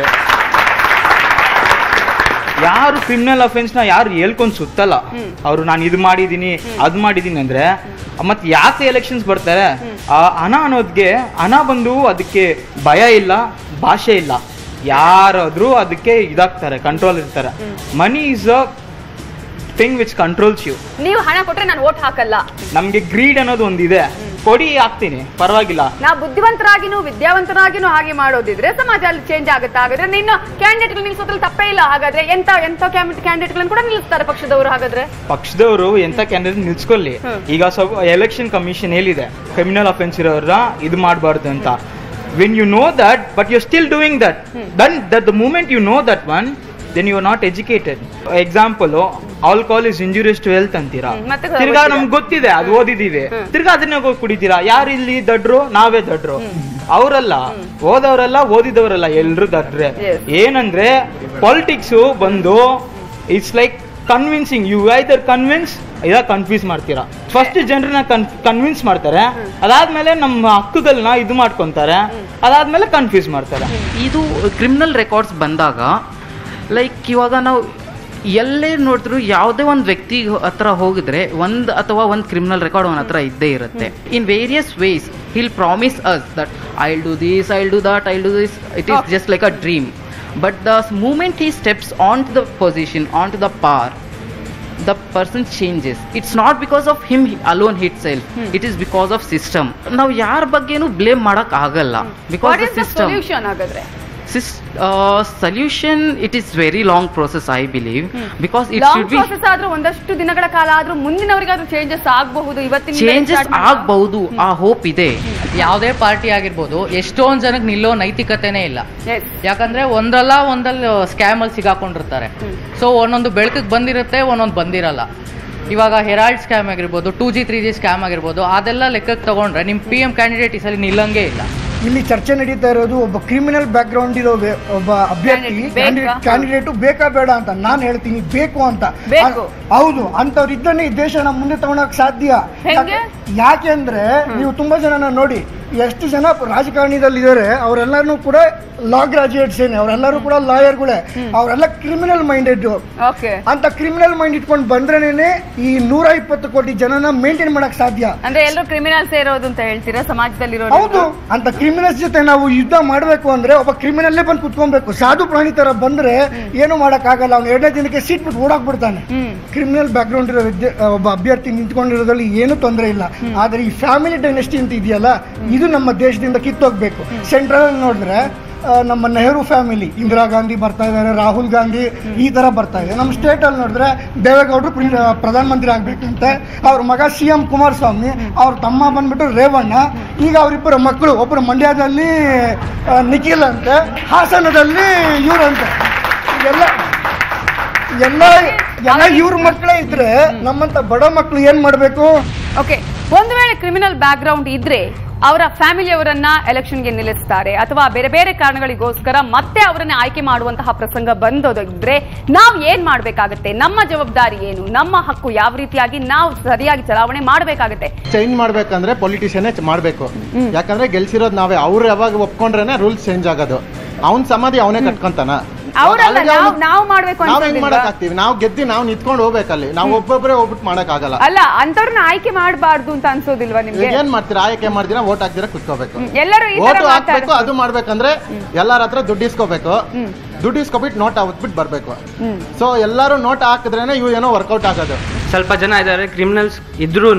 S9: ಯಾರು ಕ್ರಿಮಿನಲ್ ಅಫೆನ್ಸ್ನ ಯಾರು ಹೇಳ್ಕೊಂಡು ಸುತ್ತಲ್ಲ ಅವರು ನಾನು ಇದು ಮಾಡಿದ್ದೀನಿ ಅದು ಮಾಡಿದ್ದೀನಿ ಅಂದ್ರೆ ಮತ್ತೆ ಯಾಕೆ ಎಲೆಕ್ಷನ್ಸ್ ಬರ್ತಾರೆ ಆ ಹಣ ಅನ್ನೋದ್ಗೆ ಹಣ ಬಂದು ಅದಕ್ಕೆ ಭಯ ಇಲ್ಲ ಭಾಷೆ ಇಲ್ಲ ಯಾರಾದ್ರೂ ಅದಕ್ಕೆ ಇದಾಗ್ತಾರೆ ಕಂಟ್ರೋಲ್ ಇರ್ತಾರೆ money is a thing which controls you
S1: ನೀವು ಹಣ ಕೊಟ್ರೆ ನಾನು ಓಟ್ ಹಾಕಲ್ಲ
S9: ನಮ್ಗೆ ಗ್ರೀಡ್ ಅನ್ನೋದು ಒಂದಿದೆ ಕೊಡಿ ಹಾಕ್ತೀನಿ ಪರವಾಗಿಲ್ಲ
S1: ನಾ ಬುದ್ಧಿವಂತರಾಗಿನೂ ವಿದ್ಯಾವಂತರಾಗಿನೂ ಹಾಗೆ ಮಾಡೋದಿದ್ರೆ ಸಮಾಜ ಅಲ್ಲಿ ಚೇಂಜ್ ಆಗುತ್ತೆ ಹಾಗಾದ್ರೆ ನಿನ್ನ ಕ್ಯಾಂಡಿಡೇಟ್ ನಿಲ್ಸೋದ್ರಲ್ಲಿ ತಪ್ಪೇ ಇಲ್ಲ ಹಾಗಾದ್ರೆ ಎಂತ ಎಂತ ಕ್ಯಾಂಡಿಡೇಟ್ ಗಳನ್ನು ಕೂಡ ನಿಲ್ಲಿಸ್ತಾರೆ ಪಕ್ಷದವರು ಹಾಗಾದ್ರೆ
S9: ಪಕ್ಷದವರು ಎಂತ ಕ್ಯಾಂಡಿಡೇಟ್ ನಿಲ್ಸ್ಕೊಳ್ಳಿ ಈಗ ಸ್ವಲ್ಪ ಎಲೆಕ್ಷನ್ ಕಮಿಷನ್ ಹೇಳಿದೆ ಕ್ರಿಮಿನಲ್ ಅಫೆನ್ಸ್ ಇರೋರ ಇದು ಮಾಡಬಾರ್ದು ಅಂತ when you know that but you still doing that then that the moment you know that one then you not educated example alcohol is injurious to health ಅಂತೀರಾ
S1: hmm, ಮತ್ತೆ
S9: ತಿರ್ಗಾ
S1: ಗೊತ್ತಿದೆ.
S9: ನಮ್ಗೆ ಗೊತ್ತಿದೆ ಅದು ಓದಿದೀವಿ ತಿರ್ಗಾ ಅದನ್ನ ಹೋಗಿ ಕುಡಿತೀರಾ ಯಾರು ಇಲ್ಲಿ ದಡ್ರು ನಾವೇ ದಡ್ರು ಅವರಲ್ಲ ಓದವರಲ್ಲ ಓದಿದವರಲ್ಲ ಎಲ್ರು ದಡ್ರೆ
S1: Yes.
S9: ಏನಂದ್ರೆ ಪಾಲಿಟಿಕ್ಸ್ ಬಂದು it's like convincing you either convince ಇಲ್ಲ ಕನ್ಫ್ಯೂಸ್ ಮಾಡ್ತೀರಾ ಫಸ್ಟ್ ಜನರನ್ನ ಕನ್ವಿನ್ಸ್ ಮಾಡ್ತಾರೆ ಅದಾದ್ಮೇಲೆ ನಮ್ಮ ಹಕ್ಕುಗಳನ್ನ ಇದು ಮಾಡ್ಕೊಂತಾರೆ ಅದಾದ್ಮೇಲೆ ಕನ್ಫ್ಯೂಸ್ ಮಾಡ್ತಾರೆ
S10: ಇದು ಕ್ರಿಮಿನಲ್ ರೆಕಾರ್ಡ್ಸ್ ಬಂದಾಗ ಲೈಕ್ ಇವಾಗ ನಾವು ಎಲ್ಲೇ ನೋಡಿದ್ರು ಯಾವುದೇ ಒಂದು ವ್ಯಕ್ತಿ ಹತ್ರ ಹೋಗಿದ್ರೆ ಒಂದು ಅಥವಾ ಒಂದು ಕ್ರಿಮಿನಲ್ ರೆಕಾರ್ಡ್ ಅವನ ಹತ್ರ ಇದ್ದೇ ಇರುತ್ತೆ in various ways he'll promise us that I do this I do that I do this it is just like a dream but the moment he steps on to the position on to the par the person changes it's not because of him alone itself it is because of system ನಾವು ಯಾರ ಬಗ್ಗೆನೂ blame ಮಾಡಕ್ ಆಗಲ್ಲ because
S1: what
S10: the
S1: is the
S10: system
S1: solution ಹಾಗಾದ್ರೆ
S10: solution it is very long process I believe because it
S1: long
S10: should be
S1: process ಆದ್ರೂ ಒಂದಷ್ಟು ದಿನಗಳ ಕಾಲ ಆದ್ರೂ ಮುಂದಿನವರಿಗಾದ್ರೂ ಚೇಂಜಸ್ ಆಗಬಹುದು ಇವತ್ತಿನ
S10: ಚೇಂಜಸ್ ಆಗಬಹುದು ಆ ಹೋಪ್ ಇದೆ
S11: ಯಾವುದೇ ಪಾರ್ಟಿ ಆಗಿರ್ಬೋದು ಎಷ್ಟೊಂದ್ ಜನಕ್ಕೆ ನಿಲ್ಲೋ ನೈತಿಕತೆನೇ ಇಲ್ಲ ಯಾಕಂದ್ರೆ ಒಂದಲ್ಲ ಒಂದಲ್ಲಿ ಸ್ಕ್ಯಾಮ್ ಅಲ್ಲಿ ಸಿಗಾಕೊಂಡಿರ್ತಾರೆ ಸೊ ಒಂದೊಂದು ಬೆಳಕಿಗೆ ಬಂದಿರುತ್ತೆ ಒಂದೊಂದು ಬಂದಿರಲ್ಲ ಇವಾಗ ಹೆರಾಲ್ಡ್ ಸ್ಕ್ಯಾಮ್ ಆಗಿರ್ಬೋದು two G three G scam ಆಗಿರ್ಬೋದು ಅದೆಲ್ಲ ಲೆಕ್ಕಕ್ಕೆ ತಗೊಂಡ್ರೆ ನಿಮ್ ಪಿ ಎಂ ಕ್ಯಾಂಡಿಡೇಟ್ ಈ ಸಲ ನಿಲ್ಲಂಗೇ ಇಲ್ಲ
S12: ಇಲ್ಲಿ ಚರ್ಚೆ ನಡೀತಾ ಇರೋದು ಒಬ್ಬ ಕ್ರಿಮಿನಲ್ ಬ್ಯಾಕ್ ಗ್ರೌಂಡ್ ಇರೋ ವ್ಯ- ಒಬ್ಬ ಅಭ್ಯರ್ಥಿ
S1: Candidate ಬೇಕಾ?
S12: ಕ್ಯಾಂಡಿಡೇಟ್ ಬೇಕಾ ಬೇಡ ಅಂತ ನಾನು ಹೇಳ್ತೀನಿ ಬೇಕು ಅಂತ
S1: ಬೇಕು.
S12: ಅ- ಹೌದು ಅಂತವ್ರು ಇದ್ದನೇ ಈ ದೇಶನ ಮುಂದೆ ತಗೊಳಕ್ ಸಾಧ್ಯ
S1: ಹೆಂಗೆ?
S12: ಯಾಕೆ- ಯಾಕೆಂದ್ರೆ ನೀವು ತುಂಬಾ ಜನ ನೋಡಿ ಎಷ್ಟು ಜನ ರಾಜಕಾರಣಿದಲ್ಲಿ ಇದಾರೆ ಅವರೆಲ್ಲರೂ ಕೂಡ ಲಾ ಗ್ರಾಜುಯೇಟ್ಸ್ ಏನೆ ಅವರೆಲ್ಲರೂ ಕೂಡ ಲಾಯರ್ಗಳೇ ಅವರೆಲ್ಲ ಕ್ರಿಮಿನಲ್ ಮೈಂಡೆಡ್
S1: ಓಕೆ
S12: ಅಂತ ಕ್ರಿಮಿನಲ್ ಮೈಂಡ್ ಇಟ್ಕೊಂಡು ಬಂದ್ರೇನೆ ಈ ನೂರ ಇಪ್ಪತ್ತು ಕೋಟಿ ಜನನ ಮೇಂಟೈನ್ ಮಾಡಕ್ ಸಾಧ್ಯ
S1: ಅಂದ್ರೆ ಎಲ್ಲರೂ ಕ್ರಿಮಿನಲ್ಸ್ ಇರೋದು ಅಂತ ಹೇಳ್ತೀರಾ ಸಮಾಜದಲ್ಲಿರೋ
S12: ಹೌದು ಅಂತ ಕ್ರಿಮಿನಲ್ಸ್ ಜೊತೆ ನಾವು ಯುದ್ಧ ಮಾಡಬೇಕು ಅಂದ್ರೆ ಒಬ್ಬ ಕ್ರಿಮಿನಲ್ಲೇ ಬಂದು ಕುತ್ಕೊಬೇಕು ಸಾಧು ಪ್ರಾಣಿ ತರ ಬಂದ್ರೆ ಏನು ಮಾಡಕ್ ಆಗಲ್ಲ ಅವ್ನು ಎರಡನೇ ದಿನಕ್ಕೆ ಸೀಟ್ ಬಿಟ್ಟು ಓಡಾಕ್ಬಿಡ್ತಾನೆ ಕ್ರಿಮಿನಲ್ ಬ್ಯಾಕ್ ಗ್ರೌಂಡ್ ಇರೋ ವಿದ್ಯೆ ಒಬ್ಬ ಅಭ್ಯರ್ಥಿ ನಿಂತ್ಕೊಂಡಿರೋದ್ರಲ್ಲಿ ಏನು ತೊಂದರೆ ಇಲ್ಲ ಆದ್ರೆ ಈ ಫ್ಯಾಮಿಲಿ ಡೈನೆಸ್ಟಿ ಅಂತ ಇದೆಯಲ್ಲ ಇದು ನಮ್ಮ ದೇಶದಿಂದ ಕಿತ್ತೋಗ್ಬೇಕು ಸೆಂಟ್ರಲ್ ಅಲ್ಲಿ ನೋಡಿದ್ರೆ ಆ, ನಮ್ಮ ನೆಹರು ಫ್ಯಾಮಿಲಿ ಇಂದಿರಾ ಗಾಂಧಿ ಬರ್ತಾ ಇದ್ದಾರೆ ರಾಹುಲ್ ಗಾಂಧಿ ಈ ತರ ಬರ್ತಾ ಇದೆ ನಮ್ಮ ಸ್ಟೇಟ್ ಅಲ್ಲಿ ನೋಡಿದ್ರೆ ದೇವೇಗೌಡರು ಪ್ರಿ- ಪ್ರಧಾನಮಂತ್ರಿ ಆಗ್ಬೇಕಂತೆ ಅವ್ರ ಮಗ ಸಿ ಎಂ ಕುಮಾರಸ್ವಾಮಿ ಅವ್ರ ತಮ್ಮ ಬಂದ್ಬಿಟ್ಟು ರೇವಣ್ಣ ಈಗ ಅವರಿಬ್ಬರ ಮಕ್ಕಳು ಒಬ್ಬರು ಮಂಡ್ಯದಲ್ಲಿ ಆ, ನಿಖಿಲ್ ಅಂತೆ ಹಾಸನದಲ್ಲಿ ಇವ್ರಂತೆ ಎಲ್ಲ ಎಲ್ಲ ಎಲ್ಲ ಇವ್ರ ಮಕ್ಕಳೇ ಇದ್ರೆ ನಮ್ಮಂತ ಬಡ ಮಕ್ಕಳು ಏನ್ ಮಾಡ್ಬೇಕು
S1: ಓಕೆ ಒಂದು ವೇಳೆ ಕ್ರಿಮಿನಲ್ ಬ್ಯಾಕ್ ಗ್ರೌಂಡ್ ಇದ್ರೆ ಅವರ ಫ್ಯಾಮಿಲಿಯವರನ್ನ ಎಲೆಕ್ಷನ್ಗೆ ನಿಲ್ಲಿಸ್ತಾರೆ ಅಥವಾ ಬೇರೆ ಬೇರೆ ಕಾರಣಗಳಿಗೋಸ್ಕರ ಮತ್ತೆ ಅವರನ್ನ ಆಯ್ಕೆ ಮಾಡುವಂತಹ ಪ್ರಸಂಗ ಬಂದೋದಿದ್ರೆ ನಾವು ಏನ್ ಮಾಡ್ಬೇಕಾಗತ್ತೆ ನಮ್ಮ ಜವಾಬ್ದಾರಿ ಏನು ನಮ್ಮ ಹಕ್ಕು ಯಾವ ರೀತಿಯಾಗಿ ನಾವು ಸರಿಯಾಗಿ ಚಲಾವಣೆ ಮಾಡಬೇಕಾಗತ್ತೆ
S13: ಚೇಂಜ್ ಮಾಡ್ಬೇಕಂದ್ರೆ ಪೊಲಿಟಿಷಿಯನ್ನೇ ಮಾಡಬೇಕು ಯಾಕಂದ್ರೆ ಗೆಲ್ಸಿರೋದು ನಾವೇ ಅವ್ರು ಯಾವಾಗ ಒಪ್ಕೊಂಡ್ರೇನೆ ರೂಲ್ಸ್ ಚೇಂಜ್ ಆಗೋದು ಅವ್ನ್ ಸಮಾಧಿ ಅವನೇ ಕಟ್ಕೊಂತಾನ
S1: ಅವರಲ್ಲ ನಾವು ನಾವು ಮಾಡ್ಬೇಕು
S13: ನಾವ್ ಹೆಂಗ್
S1: ಅಂತ
S13: ಮಾಡಕ್ ಆಗ್ತೀವಿ ನಾವು ಗೆದ್ದಿ ನಾವು ನಿಂತ್ಕೊಂಡು ಹೋಗ್ಬೇಕಲ್ಲಿ ನಾವು ಒಬ್ಬೊಬ್ಬರೇ ಹೋಗ್ಬಿಟ್ಟು ಮಾಡಕ್ ಆಗಲ್ಲ
S1: ಅಲ್ಲ ಅಂತವ್ರನ್ನ ಆಯ್ಕೆ ಮಾಡಬಾರ್ದು ಅಂತ ಅನ್ಸೋದಿಲ್ವಾ ನಿಮ್ಗೆ
S13: ಈಗ ಏನ್ ಮಾಡ್ತೀರಾ ಆಯ್ಕೆ ಮಾಡ್ತೀರಾ ಓಟ್ ಹಾಕ್ದಿರಾ ಕುತ್ಕೋಬೇಕು
S1: ಹ್ಮ್. ಎಲ್ಲರೂ ಈ ತರ
S13: ಓಟು ಹಾಕ್ಬೇಕು
S1: ಮಾತಾಡ್ತಾರೆ.
S13: ಅದು ಮಾಡ್ಬೇಕಂದ್ರೆ ಎಲ್ಲಾರ ಹತ್ರ ದುಡ್ಡು ಇಸ್ಕೋಬೇಕು ದುಡ್ಡು ಇಸ್ಕೊಬಿಟ್ಟು ನೋಟ್ ಹಾಕ್ಬಿಟ್ಟು ಬರ್ಬೇಕು ಸೊ ಎಲ್ಲಾರು ನೋಟ್ ಹಾಕಿದ್ರೇನೆ ಇವು ಏನೋ ವರ್ಕೌಟ್ ಆಗೋದು
S14: ಸ್ವಲ್ಪ ಜನ ಇದ್ದಾರೆ ಕ್ರಿಮಿನಲ್ಸ್ ಇದ್ರೂ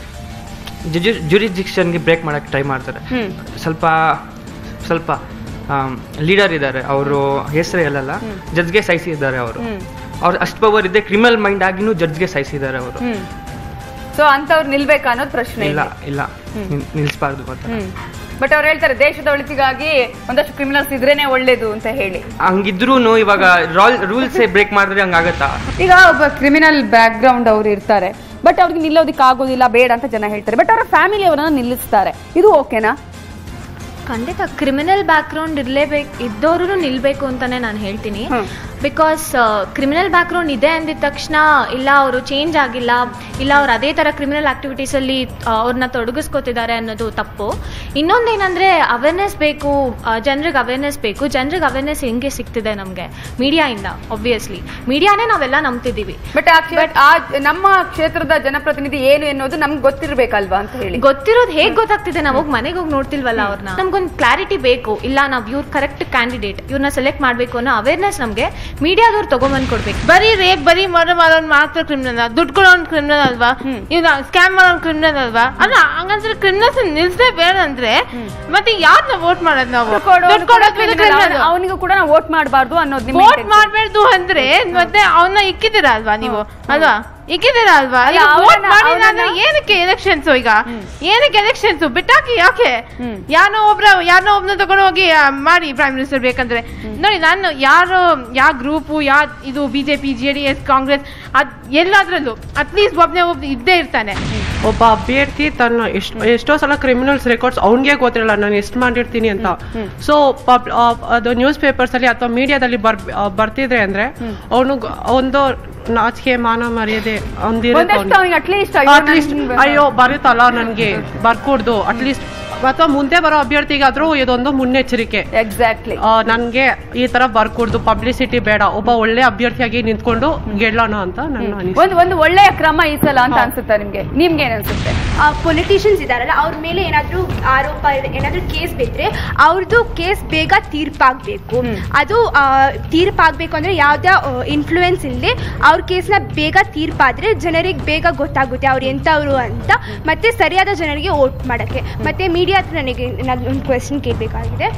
S14: ಜುರಿಜಿಕ್ಷನ್ಗೆ ಬ್ರೇಕ್ ಮಾಡಕ್ಕೆ ಟ್ರೈ ಮಾಡ್ತಾರೆ
S1: ಹ್ಮ್.
S14: ಸ್ವಲ್ಪ ಸ್ವಲ್ಪ ಲೀಡರ್ ಇದ್ದಾರೆ ಅವರು ಹೆಸರು ಹೇಳಲ್ಲ ಜಡ್ಜ್ಗೆ ಸಹಿಸಿದ್ದಾರೆ ಅವರು
S1: ಹ್ಮ್.
S14: ಅವ್ರು ಅಷ್ಟು ಪವರ್ ಇದೆ ಕ್ರಿಮಿನಲ್ ಮೈಂಡ್ ಆಗಿನೂ ಜಡ್ಜ್ಗೆ ಸಹಿಸಿದ್ದಾರೆ ಅವರು
S1: ಹ್ಮ್ ಸೊ ಅಂತವ್ರು ನಿಲ್ಬೇಕಾ ಅನ್ನೋದು ಪ್ರಶ್ನೆ
S14: ಇಲ್ಲ
S1: ಇಲ್ಲಿ.
S14: ಇಲ್ಲ
S1: ಹ್ಮ್.
S14: ನಿಲ್- ನಿಲ್ಸ್ಬಾರ್ದು ಅಂತ
S1: ಹ್ಮ್ ಬಟ್ ಅವ್ರು ಹೇಳ್ತಾರೆ ದೇಶದ ಒಳಿತಿಗಾಗಿ ಒಂದಷ್ಟು ಕ್ರಿಮಿನಲ್ಸ್ ಇದ್ರೇನೆ ಒಳ್ಳೇದು ಅಂತ ಹೇಳಿ
S14: ಹಂಗಿದ್ರೂ ಇವಾಗ ರೂಲ್ಸ್ ಬ್ರೇಕ್ ಮಾಡಿದ್ರೆ ಹಂಗಾಗತ್ತಾ
S1: ಈಗ ಒಬ್ಬ ಕ್ರಿಮಿನಲ್ ಬ್ಯಾಕ್ ಗ್ರೌಂಡ್ ಅವ್ರು ಇರ್ತಾರೆ ಬಟ್ ಅವ್ರಿಗೆ ನಿಲ್ಲೋದಕ್ಕೆ ಆಗೋದಿಲ್ಲ ಬೇಡ ಅಂತ ಜನ ಹೇಳ್ತಾರೆ ಬಟ್ ಅವರ ಫ್ಯಾಮಿಲಿ ಅವರನ್ನ ನಿಲ್ಲಿಸ್ತಾರೆ ಇದು ಓಕೆನಾ
S15: ಖಂಡಿತ ಕ್ರಿಮಿನಲ್ ಬ್ಯಾಕ್ಗ್ರೌಂಡ್ ಇರಲೇಬೇಕು ಇದ್ದವರು ನಿಲ್ಬೇಕು ಅಂತಾನೆ ನಾನು ಹೇಳ್ತೀನಿ ಬಿಕಾಸ್ ಕ್ರಿಮಿನಲ್ ಬ್ಯಾಕ್ಗ್ರೌಂಡ್ ಇದೆ ಅಂದಿದ ತಕ್ಷಣ ಇಲ್ಲ ಅವರು ಚೇಂಜ್ ಆಗಿಲ್ಲ ಇಲ್ಲ ಅವ್ರು ಅದೇ ಥರ ಕ್ರಿಮಿನಲ್ ಆಕ್ಟಿವಿಟೀಸಲ್ಲಿ ಅವ್ರನ್ನ ತೊಡಗಿಸ್ಕೋತಿದ್ದಾರೆ ಅನ್ನೋದು ತಪ್ಪು ಇನ್ನೊಂದೇನಂದ್ರೆ ಅವೇರ್ನೆಸ್ ಬೇಕು ಜನರಿಗೆ ಅವೇರ್ನೆಸ್ ಬೇಕು ಜನರಿಗೆ ಅವೇರ್ನೆಸ್ ಹೆಂಗೆ ಸಿಗ್ತಿದೆ ನಮಗೆ ಮೀಡಿಯಾಯಿಂದ ಒಬ್ವಿಯಸ್ಲಿ ಮೀಡಿಯಾನೇ ನಾವೆಲ್ಲ ನಂಬ್ತಿದ್ದೀವಿ
S1: ಬಟ್ ಆ ನಮ್ಮ ಕ್ಷೇತ್ರದ ಜನಪ್ರತಿನಿಧಿ ಏನು ಎನ್ನುವುದು ನಮ್ಗೆ ಗೊತ್ತಿರ್ಬೇಕಲ್ವಾ ಅಂತ ಹೇಳಿ
S15: ಗೊತ್ತಿರೋದು ಹೇಗ್ ಗೊತ್ತಾಗ್ತಿದೆ ನಾವು ಹೋಗಿ ಮನೆಗೆ ಹೋಗಿ ನೋಡ್ತಿಲ್ವಲ್ಲ ಅವ್ರನ್ನ ನಮ್ಗೊಂದು ಕ್ಲಾರಿಟಿ ಬೇಕು ಇಲ್ಲ ನಾವು ಇವ್ರ ಕರೆಕ್ಟ್ ಕ್ಯಾಂಡಿಡೇಟ್ ಇವ್ರನ್ನ ಸೆಲೆಕ್ಟ್ ಮಾಡ್ಬೇಕು ಅನ್ನೋ ಅವೇರ್ನೆಸ್ ನಮಗೆ ಮೀಡಿಯಾದವ್ರು ತಗೊಂಬಂದ್ ಕೊಡ್ಬೇಕು
S16: ಬರೀ ರೇಪ್ ಬರೀ ಮರ್ಡರ್ ಮಾಡೋನ್ ಮಾತ್ರ ಕ್ರಿಮಿನಲ್ ದುಡ್ಡು ಕೊಡೋನ್ ಕ್ರಿಮಿನಲ್ ಅಲ್ವಾ ಇವ್ನ ಸ್ಕ್ಯಾಮ್ ಮಾಡೋನ್ ಕ್ರಿಮಿನಲ್ ಅಲ್ವಾ ಅಲ್ಲ ಹಂಗಂದ್ರೆ ಕ್ರಿಮಿನಲ್ಸ್ ನಿಲ್ಸೇ ಬೇಡ ಅಂದ್ರೆ ಮತ್ತೆ ಯಾರನ್ನ ವೋಟ್ ಮಾಡೋದು ನಾವು ದುಡ್ಡು ಕೊಡೋದ್ರಿಂದ criminal.
S1: ಅವನಿಗೂ ಕೂಡ ನಾವು ವೋಟ್ ಮಾಡಬಾರ್ದು ಅನ್ನೋದು ನಿಮ್ಮ
S16: ವೋಟ್
S1: intention.
S16: ಮಾಡ್ಬೇಡ್ದು ಅಂದ್ರೆ ಮತ್ತೆ ಅವನ್ನ ಇಕ್ಕಿದ್ದೀರಾ ಅಲ್ವಾ ನೀವು ಅಲ್ವಾ ಇಕ್ಕಿದ್ದೀರಾ ಅಲ್ವಾ
S1: ಅಲ್ಲ,
S16: ಈಗ vote
S1: ಅವ್ರನ್ನ-
S16: ಮಾಡಿಲ್ಲ ಅಂದ್ರೆ
S1: ಅವ್ರನ್ನ-
S16: ಏನಕ್ಕೆ ಎಲೆಕ್ಷನ್ಸ್ ಈಗ ಏನಕ್ಕೆ ಎಲೆಕ್ಷನ್ಸ್ ಬಿಟ್ಟಾಕಿ ಯಾಕೆ ಯಾರೋ ಒಬ್ರ ಯಾರನ್ನೋ ಒಬ್ನ ತಗೊಂಡು ಹೋಗಿ ಆ, ಮಾಡಿ ಪ್ರೈಮ್ ಮಿನಿಸ್ಟರ್ ಬೇಕಂದ್ರೆ ನೋಡಿ ನಾನು ಯಾರು ಯಾವ ಗ್ರೂಪು ಯಾವ ಇದು BJP J D S Congress ಅದ್ ಎಲ್ಲಾದ್ರಲ್ಲೂ ಅಟ್ಲೀಸ್ಟ್ ಒಬ್ನೇ ಒಬ್ಬ ಇದ್ದೇ ಇರ್ತಾನೆ
S17: ಒಬ್ಬ ಅಭ್ಯರ್ಥಿ ತನ್ನ ಎಷ್ಟು ಎಷ್ಟೋ ಸಲ ಕ್ರಿಮಿನಲ್ಸ್ ರೆಕಾರ್ಡ್ಸ್ ಅವ್ನಿಗೆ ಗೊತ್ತಿರಲ್ಲ ನಾನು ಎಷ್ಟು ಮಾಡಿರ್ತೀನಿ ಅಂತ ಸೊ ಅದು ನ್ಯೂಸ್ ಪೇಪರ್ಸ್ ಅಲ್ಲಿ ಅಥವಾ ಮೀಡಿಯಾದಲ್ಲಿ ಬರ್ ಆ, ಬರ್ತಿದ್ರೆ ಅಂದ್ರೆ ಅವನು ಒಂದು ನಾಚಿಕೆ ಮಾನ ಮರ್ಯಾದೆ
S1: ಒಂದಷ್ಟು ಅವ್ನಿಗೆ at least ಅಯ್ಯೋ,
S17: ಅಟ್ಲೀಸ್ಟ್
S1: ನನ್ಗೆ-
S17: ಅಯ್ಯೋ ಬರುತ್ತಲ್ಲ ನನ್ಗೆ ಬರ್ಕೊಡ್ದು ಅಟ್ಲೀಸ್ಟ್ ಅಥವಾ ಮುಂದೆ ಬರೋ ಅಭ್ಯರ್ಥಿಗಾದ್ರೂ ಇದೊಂದು ಮುನ್ನೆಚ್ಚರಿಕೆ
S1: ಎಕ್ಸಾಕ್ಟ್ಲಿ
S17: ನನ್ಗೆ ಈ ತರ ಬರ್ಕೊಡ್ದು ಪಬ್ಲಿಸಿಟಿ ಬೇಡ ಒಬ್ಬ ಒಳ್ಳೆ ಅಭ್ಯರ್ಥಿಯಾಗಿ ನಿಂತ್ಕೊಂಡು ಗೆಲ್ಲೋಣ ಅಂತ ನನ್ನ ಅನಿಸಿಕೆ
S1: ಒಂದು ಒಂದು ಒಳ್ಳೆಯ ಕ್ರಮ ಈ ಸಲ ಅಂತ ಅನ್ಸುತ್ತಾ ನಿಮ್ಗೆ ನಿಮ್ಗೆ ಏನ್ ಅನ್ಸುತ್ತೆ
S18: ಪೊಲಿಟಿಷಿಯನ್ಸ್ ಇದಾರಲ್ಲ ಅವ್ರ ಮೇಲೆ ಏನಾದರೂ ಆರೋಪ ಏನಾದರೂ ಕೇಸ್ ಬಿದ್ದರೆ ಅವ್ರದ್ದು ಕೇಸ್ ಬೇಗ ತೀರ್ಪಾಗಬೇಕು ಅದು ಆ, ತೀರ್ಪಾಗಬೇಕು ಅಂದರೆ ಯಾವುದೇ ಇನ್ಫ್ಲೂಯೆನ್ಸ್ ಇಲ್ಲದೆ ಅವ್ರ ಕೇಸ್ನ ಬೇಗ ತೀರ್ಪಾದರೆ ಜನರಿಗೆ ಬೇಗ ಗೊತ್ತಾಗುತ್ತೆ ಅವ್ರು ಎಂಥವ್ರು ಅಂತ ಮತ್ತೆ ಸರಿಯಾದ ಜನರಿಗೆ ವೋಟ್ ಮಾಡೋಕ್ಕೆ ಮತ್ತೆ ಮೀಡಿಯಾ ಹತ್ರ ನನಗೆ ನಾನು ಒಂದು ಕ್ವೆಶನ್ ಕೇಳಬೇಕಾಗಿದೆ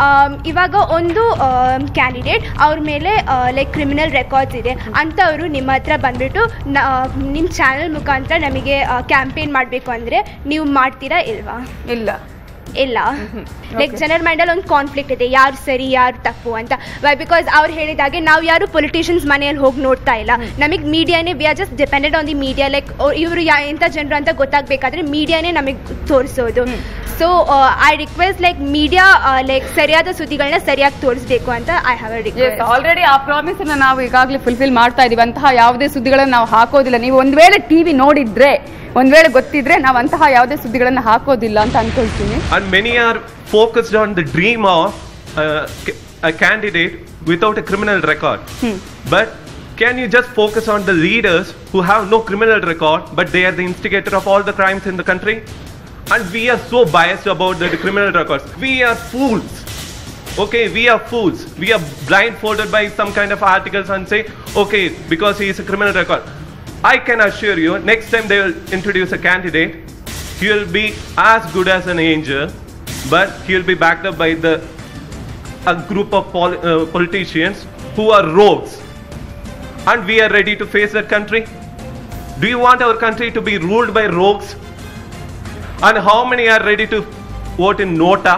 S18: ಇವಾಗ ಒಂದು ಕ್ಯಾಂಡಿಡೇಟ್ ಅವ್ರ ಮೇಲೆ ಲೈಕ್ ಕ್ರಿಮಿನಲ್ ರೆಕಾರ್ಡ್ಸ್ ಇದೆ ಅಂಥವರು ನಿಮ್ಮ ಹತ್ರ ಬಂದ್ಬಿಟ್ಟು ನಿಮ್ಮ ಚಾನಲ್ ಮುಖಾಂತರ ನಮಗೆ ಕ್ಯಾಂಪೇನ್ ಮಾಡಬೇಕು ಅಂದರೆ ನೀವು ಮಾಡ್ತೀರಾ ಇಲ್ವಾ
S1: ಇಲ್ಲ
S18: ಇಲ್ಲ ಲೈಕ್ ಜನರ ಮೈಂಡಲ್ಲಿ ಒಂದು ಕಾನ್ಫ್ಲಿಕ್ಟ್ ಇದೆ ಯಾರು ಸರಿ ಯಾರು ತಪ್ಪು ಅಂತ ವೈ ಬಿಕಾಸ್ ಅವ್ರು ಹೇಳಿದಾಗೆ ನಾವು ಯಾರು ಪೊಲಿಟಿಷಿಯನ್ಸ್ ಮನೆಯಲ್ಲಿ ಹೋಗಿ ನೋಡ್ತಾ ಇಲ್ಲ ನಮಗೆ ಮೀಡಿಯಾನೇ we are just depended on the media like ಇವರು ಯಾ ಎಂಥ ಜನರು ಅಂತ ಗೊತ್ತಾಗಬೇಕಾದ್ರೆ ಮೀಡಿಯಾನೇ ನಮಗೆ ತೋರಿಸೋದು so I request like media like ಸರಿಯಾದ ಸುದ್ದಿಗಳನ್ನ ಸರಿಯಾಗಿ ತೋರಿಸ್ಬೇಕು ಅಂತ I have a request
S1: already ಆ ಪ್ರಾಮಿಸ್ ಅನ್ನ ನಾವು ಈಗಾಗಲೇ ಫುಲ್ಫಿಲ್ ಮಾಡ್ತಾ ಇದೀವಿ ಅಂತಹ ಯಾವುದೇ ಸುದ್ದಿಗಳನ್ನ ನಾವು ಹಾಕೋದಿಲ್ಲ ನೀವು ಒಂದ್ ವೇಳೆ ಟಿವಿ ನೋಡಿದ್ರೆ ಒಂದ್ ವೇಳೆ ಗೊತ್ತಿದ್ರೆ ನಾವು ಅಂತಹ ಯಾವುದೇ ಸುದ್ದಿಗಳನ್ನ ಹಾಕೋದಿಲ್ಲ ಅಂತ ಅನ್ಕೊಳ್ತೀನಿ
S19: And many are focused on the dream of uh, c- a candidate without a criminal record. But can you just focus on the leaders who have no criminal record, but they are the instigator of all the crimes in the country? And we are so biased about the, the criminal records. We are fools. Okay, we are fools. We are blindfolded by some kind of articles and say, okay, because he is a criminal record. I can assure you, next time they will introduce a candidate, he will be as good as an angel, but he will be backed up by the a group of pol- uh, politicians who are rogues. And we are ready to face that country. Do you want our country to be ruled by rogues? And how many are ready to vote in Nota?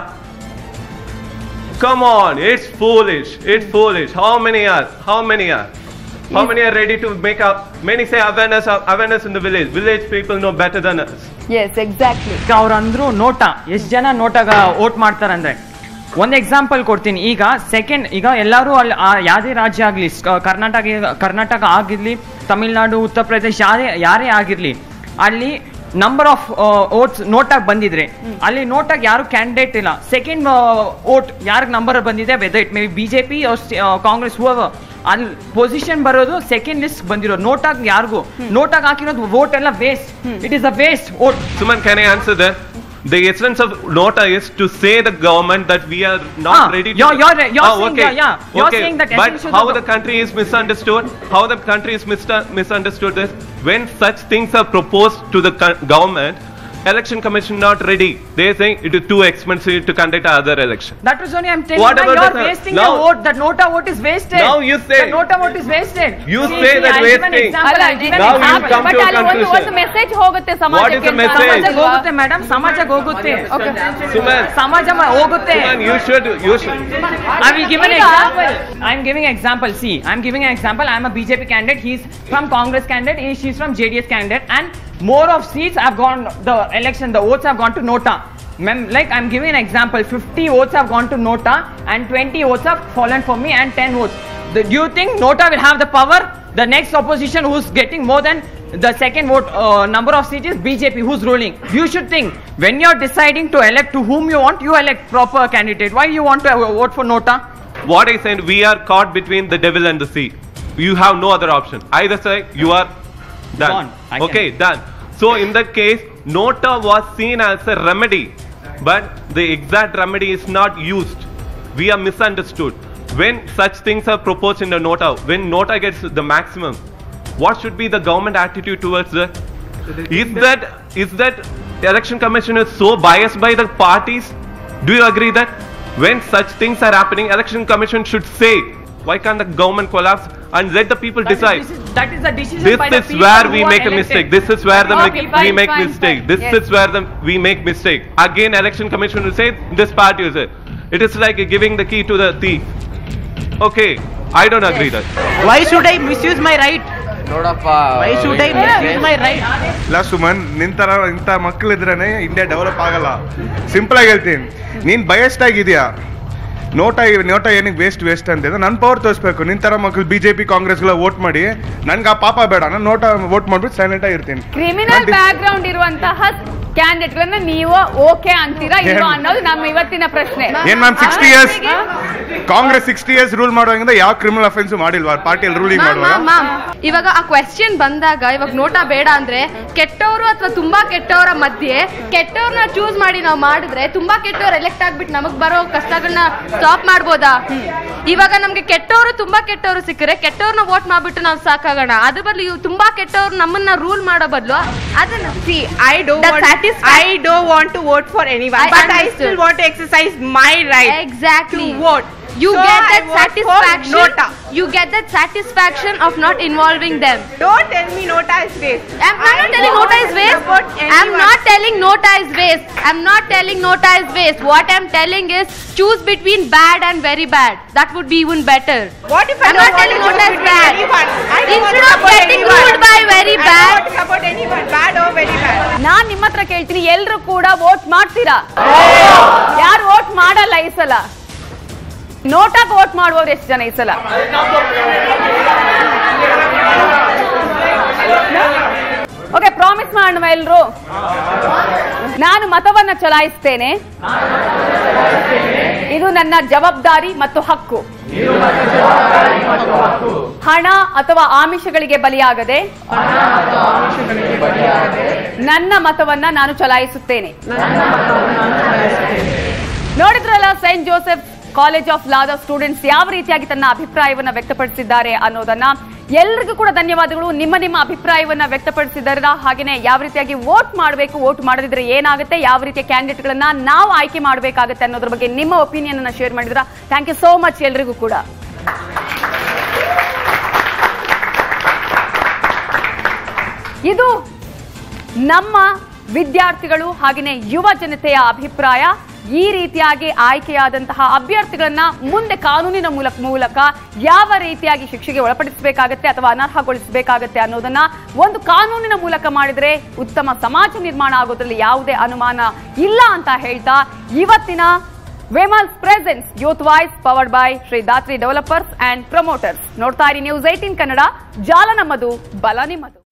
S19: Come on, it's foolish. It's foolish. How many are? How many are? How many are ready to make up? Many say awareness, awareness in the village. Village people know better than us.
S1: Yes exactly
S20: ಈಗ ಅವ್ರು ಅಂದ್ರು ನೋಟ ಎಷ್ಟು ಜನ ನೋಟಾಗ vote ಮಾಡ್ತಾರಂದ್ರೆ ಒಂದು example ಕೊಡ್ತೀನಿ ಈಗ ಸೆಕೆಂಡ್ ಈಗ ಎಲ್ಲರೂ ಅಲ್ಲಿ ಆ ಯಾವುದೇ ರಾಜ್ಯ ಆಗಲಿ ಕರ್ನಾಟಕ ಕರ್ನಾಟಕ ಆಗಿರಲಿ ತಮಿಳ್ನಾಡು ಉತ್ತರ ಪ್ರದೇಶ ಯಾರೇ ಯಾರೇ ಆಗಿರಲಿ ಅಲ್ಲಿ ನಂಬರ್ ಆಫ್ ಓಟ್ಸ್ ನೋಟಾಗಿ ಬಂದಿದ್ರೆ ಅಲ್ಲಿ ನೋಟಾಗಿ ಯಾರು ಕ್ಯಾಂಡಿಡೇಟ್ ಇಲ್ಲ ಸೆಕೆಂಡ್ ಓಟ್ ಯಾರಿಗೆ ನಂಬರ್ ಬಂದಿದೆ whether it may be B J P Congress ಹೂವ ಅಲ್ಲಿ ಪೊಸಿಷನ್ ಬರೋದು ಸೆಕೆಂಡ್ ಲಿಸ್ಟ್ ಬಂದಿರೋದು ನೋಟಾಗಿ ಯಾರಿಗೂ ನೋಟಾಗಿ ಹಾಕಿರೋದು ವೋಟ್ ಎಲ್ಲ waste it is a waste vote
S19: Suman, can I answer that? The essence of Nota is to say the government that we are not
S20: Ah,
S19: ready to.
S20: you're- you're- you're
S19: Ah,
S20: saying
S19: okay.
S20: that, yeah. You're
S19: okay.
S20: saying that
S19: But
S20: essence of
S19: how
S20: the-
S19: the country is misunderstood? How the country is mister- misunderstood is when such things are proposed to the co- government. Election Commission not ready. They are saying it is too expensive to conduct other election.
S20: That was only I'm telling
S19: What
S20: you,
S19: about
S20: you're
S19: the-
S20: wasting
S19: now-
S20: your vote. That nota vote is wasted.
S19: Now you say-
S20: The nota vote is wasted.
S19: You
S20: See,
S19: say
S20: see,
S19: that
S20: I'll give an
S19: wasting.
S20: example,
S1: ಅಲ್ಲ
S20: I'll give an
S19: Now you
S20: example.
S19: come
S1: but
S19: to a
S1: ಅಲ್ಲಿ ಒಂದು
S19: conclusion.
S1: ಒಂದು message ಹೋಗುತ್ತೆ
S19: What is the
S1: ಸಮಾಜಕ್ಕೆ ಅಂತ
S19: message?
S1: ಅನ್ಸಲ್ವಾ?
S20: ಸಮಾಜಕ್ಕೆ ಹೋಗುತ್ತೆ madam ಸಮಾಜಕ್ಕೆ ಹೋಗುತ್ತೆ
S19: Suman,
S20: ಸಮಾಜ ಮ- ಹೋಗುತ್ತೆ
S19: Suman, you should, you should.
S20: I will give an
S1: ಈಗ-
S20: example. I'm giving an example. See, I'm giving an example. I'm a BJP candidate. He's from Congress candidate. He, she's from JDS candidate. And more of seats have gone, the election, the votes have gone to Nota. Mem- like I'm giving an example. 50 votes have gone to Nota and 20 votes have fallen for me and 10 votes. The, do you think Nota will have the power? The next opposition who's getting more than the second vote uh, number of seats is BJP who's ruling. You should think when you're deciding to elect to whom you want, you elect proper candidate. Why you want to uh, vote for Nota?
S19: What I said, we are caught between the devil and the sea. You have no other option. Either side, you are done.
S20: Gone. I can-
S19: Okay, done. So in that case, Nota was seen as a remedy, but the exact remedy is not used. We are misunderstood. When such things are proposed in the Nota, when Nota gets the maximum, what should be the government attitude towards that? Is that is that election commission is so biased by the parties? Do you agree that when such things are happening, election commission should say, why can't the government collapse and let the people decide.
S20: That is the decision
S19: This
S20: by the
S19: is
S20: people
S19: where
S20: who
S19: we
S20: are
S19: make a
S20: elected.
S19: mistake. This is where the
S20: Okay,
S19: mi-
S20: fine,
S19: we make
S20: fine,
S19: mistake.
S20: fine.
S19: This
S20: Yes.
S19: is where the we make mistake. Again, election commission will say this party is it. It is like giving the key to the thief. Okay, I don't agree that.
S21: Why should I misuse my right?
S3: ನೋಡಪ್ಪ
S21: Why should I misuse my right?
S8: ಇಲ್ಲ ಸುಮನ್ ನಿನ್ ತರ ಇಂಥ ಮಕ್ಕಳಿದ್ರೇನೆ India develop ಆಗಲ್ಲ simple ಆಗಿ ಹೇಳ್ತೀನಿ ನೀನ್ ಬಯಸ್ಟ್ ಆಗಿದ್ಯಾ ನೋಟ ನೋಟ ಏನಕ್ಕೆ ವೇಸ್ಟ್ ವೇಸ್ಟ್ ಅಂತ ನನ್ನ ಪವರ್ ತೋರಿಸ್ಬೇಕು ನಿನ್ ತರ ಮಕ್ಕಳು ಬಿಜೆಪಿ ಕಾಂಗ್ರೆಸ್ಗಳ ವೋಟ್ ಮಾಡಿ ನನ್ಗೆ ಆ ಪಾಪ ಬೇಡ ನಾನು ನೋಟ ವೋಟ್ ಮಾಡ್ಬಿಟ್ಟು ಸೈಲೆಂಟ್ ಆಗಿರ್ತೀನಿ
S1: ಕ್ರಿಮಿನಲ್ ಬ್ಯಾಕ್ ಗ್ರೌಂಡ್ ಇರುವಂತಹ ಕ್ಯಾಂಡಿಡೇಟ್ ಗಳನ್ನ ನೀವು ಓಕೆ ಅಂತೀರಾ ಇಲ್ವಾ
S8: ಏನ್-
S1: ಅನ್ನೋದು ನಮ್ಮ ಇವತ್ತಿನ ಪ್ರಶ್ನೆ
S8: ಏನ್ ma'am sixty years Congress sixty years rule ಮಾಡುವಾಗಿಂದ ಯಾವ ಕ್ರಿಮಿನಲ್ ಅಫೆನ್ಸ್ ಮಾಡಿಲ್ವಾ ಪಾರ್ಟಿಯಲ್ಲಿ ರೂಲಿಂಗ್
S4: ಮ್ಯಾಮ್
S8: ಮಾಡುವಾಗ
S4: ಮ್ಯಾಮ್ ಇವಾಗ ಆ ಕ್ವೆಶ್ಚನ್ ಬಂದಾಗ ಇವಾಗ ನೋಟ ಬೇಡ ಅಂದ್ರೆ ಕೆಟ್ಟವರು ಅಥವಾ ತುಂಬಾ ಕೆಟ್ಟವರ ಮಧ್ಯೆ ಕೆಟ್ಟವ್ರನ್ನ ಚೂಸ್ ಮಾಡಿ ನಾವು ಮಾಡಿದ್ರೆ ತುಂಬಾ ಕೆಟ್ಟವ್ರು ಎಲೆಕ್ಟ್ ಆಗ್ಬಿಟ್ಟು ನಮಗ್ ಬರೋ ಕಷ್ಟಗಳನ್ನ ಸ್ಟಾಪ್ ಮಾಡ್ಬೋದಾ ಇವಾಗ ನಮ್ಗೆ ಕೆಟ್ಟವರು ತುಂಬಾ ಕೆಟ್ಟವರು ಸಿಕ್ಕರೆ ಕೆಟ್ಟವ್ರನ್ನ ವೋಟ್ ಮಾಡ್ಬಿಟ್ಟು ನಾವು ಸಾಕಾಗೋಣ ಅದ್ರ ಬದಲು ಇವ್ ತುಂಬಾ ಕೆಟ್ಟವ್ರು ನಮ್ಮನ್ನ ರೂಲ್ ಮಾಡೋ ಬದಲು ಅದನ್ನ
S21: See, I don't
S4: That
S21: want.
S4: satisfy-
S21: I don't want to vote for anyone,
S4: I
S21: but I
S4: understood.
S21: still want to exercise my right
S4: Exactly.
S21: to vote.
S4: You
S21: So
S4: get
S21: I
S4: that
S21: vote for
S4: satisfaction.
S21: Nota.
S4: You get that satisfaction of not involving them.
S21: Don't tell me Nota is waste.
S4: I'm not
S21: I
S4: telling
S21: don't
S4: Nota is waste.
S21: support
S4: I'm
S21: anyone.
S4: not telling Nota is waste. I'm not telling Nota is waste. What I'm telling is choose between bad and very bad. That would be even better.
S21: What if I
S4: I'm
S21: don't
S4: not
S21: want
S4: telling
S21: to
S4: Nota is
S21: support
S4: bad.
S21: anyone? I don't want
S4: Instead
S21: to
S4: of
S21: support
S4: getting
S21: anyone.
S4: ruled by very
S21: I don't
S4: bad.
S21: want to support anyone, bad or very bad.
S1: ನಾನ್ ನಿಮ್ಮ ಹತ್ರ ಕೇಳ್ತೀನಿ ಎಲ್ರು ಕೂಡ vote ಮಾಡ್ತೀರಾ ಯಾರು vote ಮಾಡಲ್ಲ ಈ ಸಲ ನೋಟಾಗ್ ವೋಟ್ ಮಾಡುವವ್ರು ಎಷ್ಟು ಜನ ಈ ಸಲ ಓಕೆ ಪ್ರಾಮಿಸ್ ಮಾಡೋಣ ಎಲ್ರು ನಾನು ಮತವನ್ನ ಚಲಾಯಿಸ್ತೇನೆ ಇದು ನನ್ನ ಜವಾಬ್ದಾರಿ ಮತ್ತು ಹಕ್ಕು ಹಣ ಅಥವಾ ಆಮಿಷಗಳಿಗೆ ಬಲಿಯಾಗದೆ ನನ್ನ ಮತವನ್ನ ನಾನು ಚಲಾಯಿಸುತ್ತೇನೆ ನೋಡಿದ್ರಲ್ಲ ಸೈಂಟ್ ಜೋಸೆಫ್ ಕಾಲೇಜ್ ಆಫ್ ಲಾದ ಸ್ಟೂಡೆಂಟ್ಸ್ ಯಾವ ರೀತಿಯಾಗಿ ತನ್ನ ಅಭಿಪ್ರಾಯವನ್ನ ವ್ಯಕ್ತಪಡಿಸಿದ್ದಾರೆ ಅನ್ನೋದನ್ನ ಎಲ್ರಿಗೂ ಕೂಡ ಧನ್ಯವಾದಗಳು ನಿಮ್ಮ ನಿಮ್ಮ ಅಭಿಪ್ರಾಯವನ್ನ ವ್ಯಕ್ತಪಡಿಸಿದಾರ ಹಾಗೇನೆ ಯಾವ ರೀತಿಯಾಗಿ ವೋಟ್ ಮಾಡಬೇಕು ವೋಟ್ ಮಾಡದಿದ್ರೆ ಏನಾಗುತ್ತೆ ಯಾವ ರೀತಿಯ ಕ್ಯಾಂಡಿಡೇಟ್ ಗಳನ್ನ ನಾವು ಆಯ್ಕೆ ಮಾಡಬೇಕಾಗುತ್ತೆ ಅನ್ನೋದ್ರ ಬಗ್ಗೆ ನಿಮ್ಮ ಒಪಿನಿಯನ್ ಅನ್ನ ಶೇರ್ ಮಾಡಿದ್ರ ಥ್ಯಾಂಕ್ ಯು ಸೋ ಮಚ್ ಎಲ್ರಿಗೂ ಕೂಡ ಇದು ನಮ್ಮ ವಿದ್ಯಾರ್ಥಿಗಳು ಹಾಗೆಯೇ ಯುವ ಜನತೆಯ ಅಭಿಪ್ರಾಯ ಈ ರೀತಿಯಾಗಿ ಆಯ್ಕೆಯಾದಂತಹ ಅಭ್ಯರ್ಥಿಗಳನ್ನ ಮುಂದೆ ಕಾನೂನಿನ ಮೂಲಕ ಮೂಲಕ ಯಾವ ರೀತಿಯಾಗಿ ಶಿಕ್ಷೆಗೆ ಒಳಪಡಿಸಬೇಕಾಗತ್ತೆ ಅಥವಾ ಅನರ್ಹಗೊಳಿಸಬೇಕಾಗತ್ತೆ ಅನ್ನೋದನ್ನ ಒಂದು ಕಾನೂನಿನ ಮೂಲಕ ಮಾಡಿದ್ರೆ ಉತ್ತಮ ಸಮಾಜ ನಿರ್ಮಾಣ ಆಗೋದ್ರಲ್ಲಿ ಯಾವುದೇ ಅನುಮಾನ ಇಲ್ಲ ಅಂತ ಹೇಳ್ತಾ ಇವತ್ತಿನ Vimal's presents youth voice powered by Shri Dhatri developers and promoters ನೋಡ್ತಾ ಇರಿ ನ್ಯೂಸ್ ಏಟೀನ್ ಕನ್ನಡ ಜಾಲ ನಮ್ಮದು ಬಲ ನಿಮ್ಮದು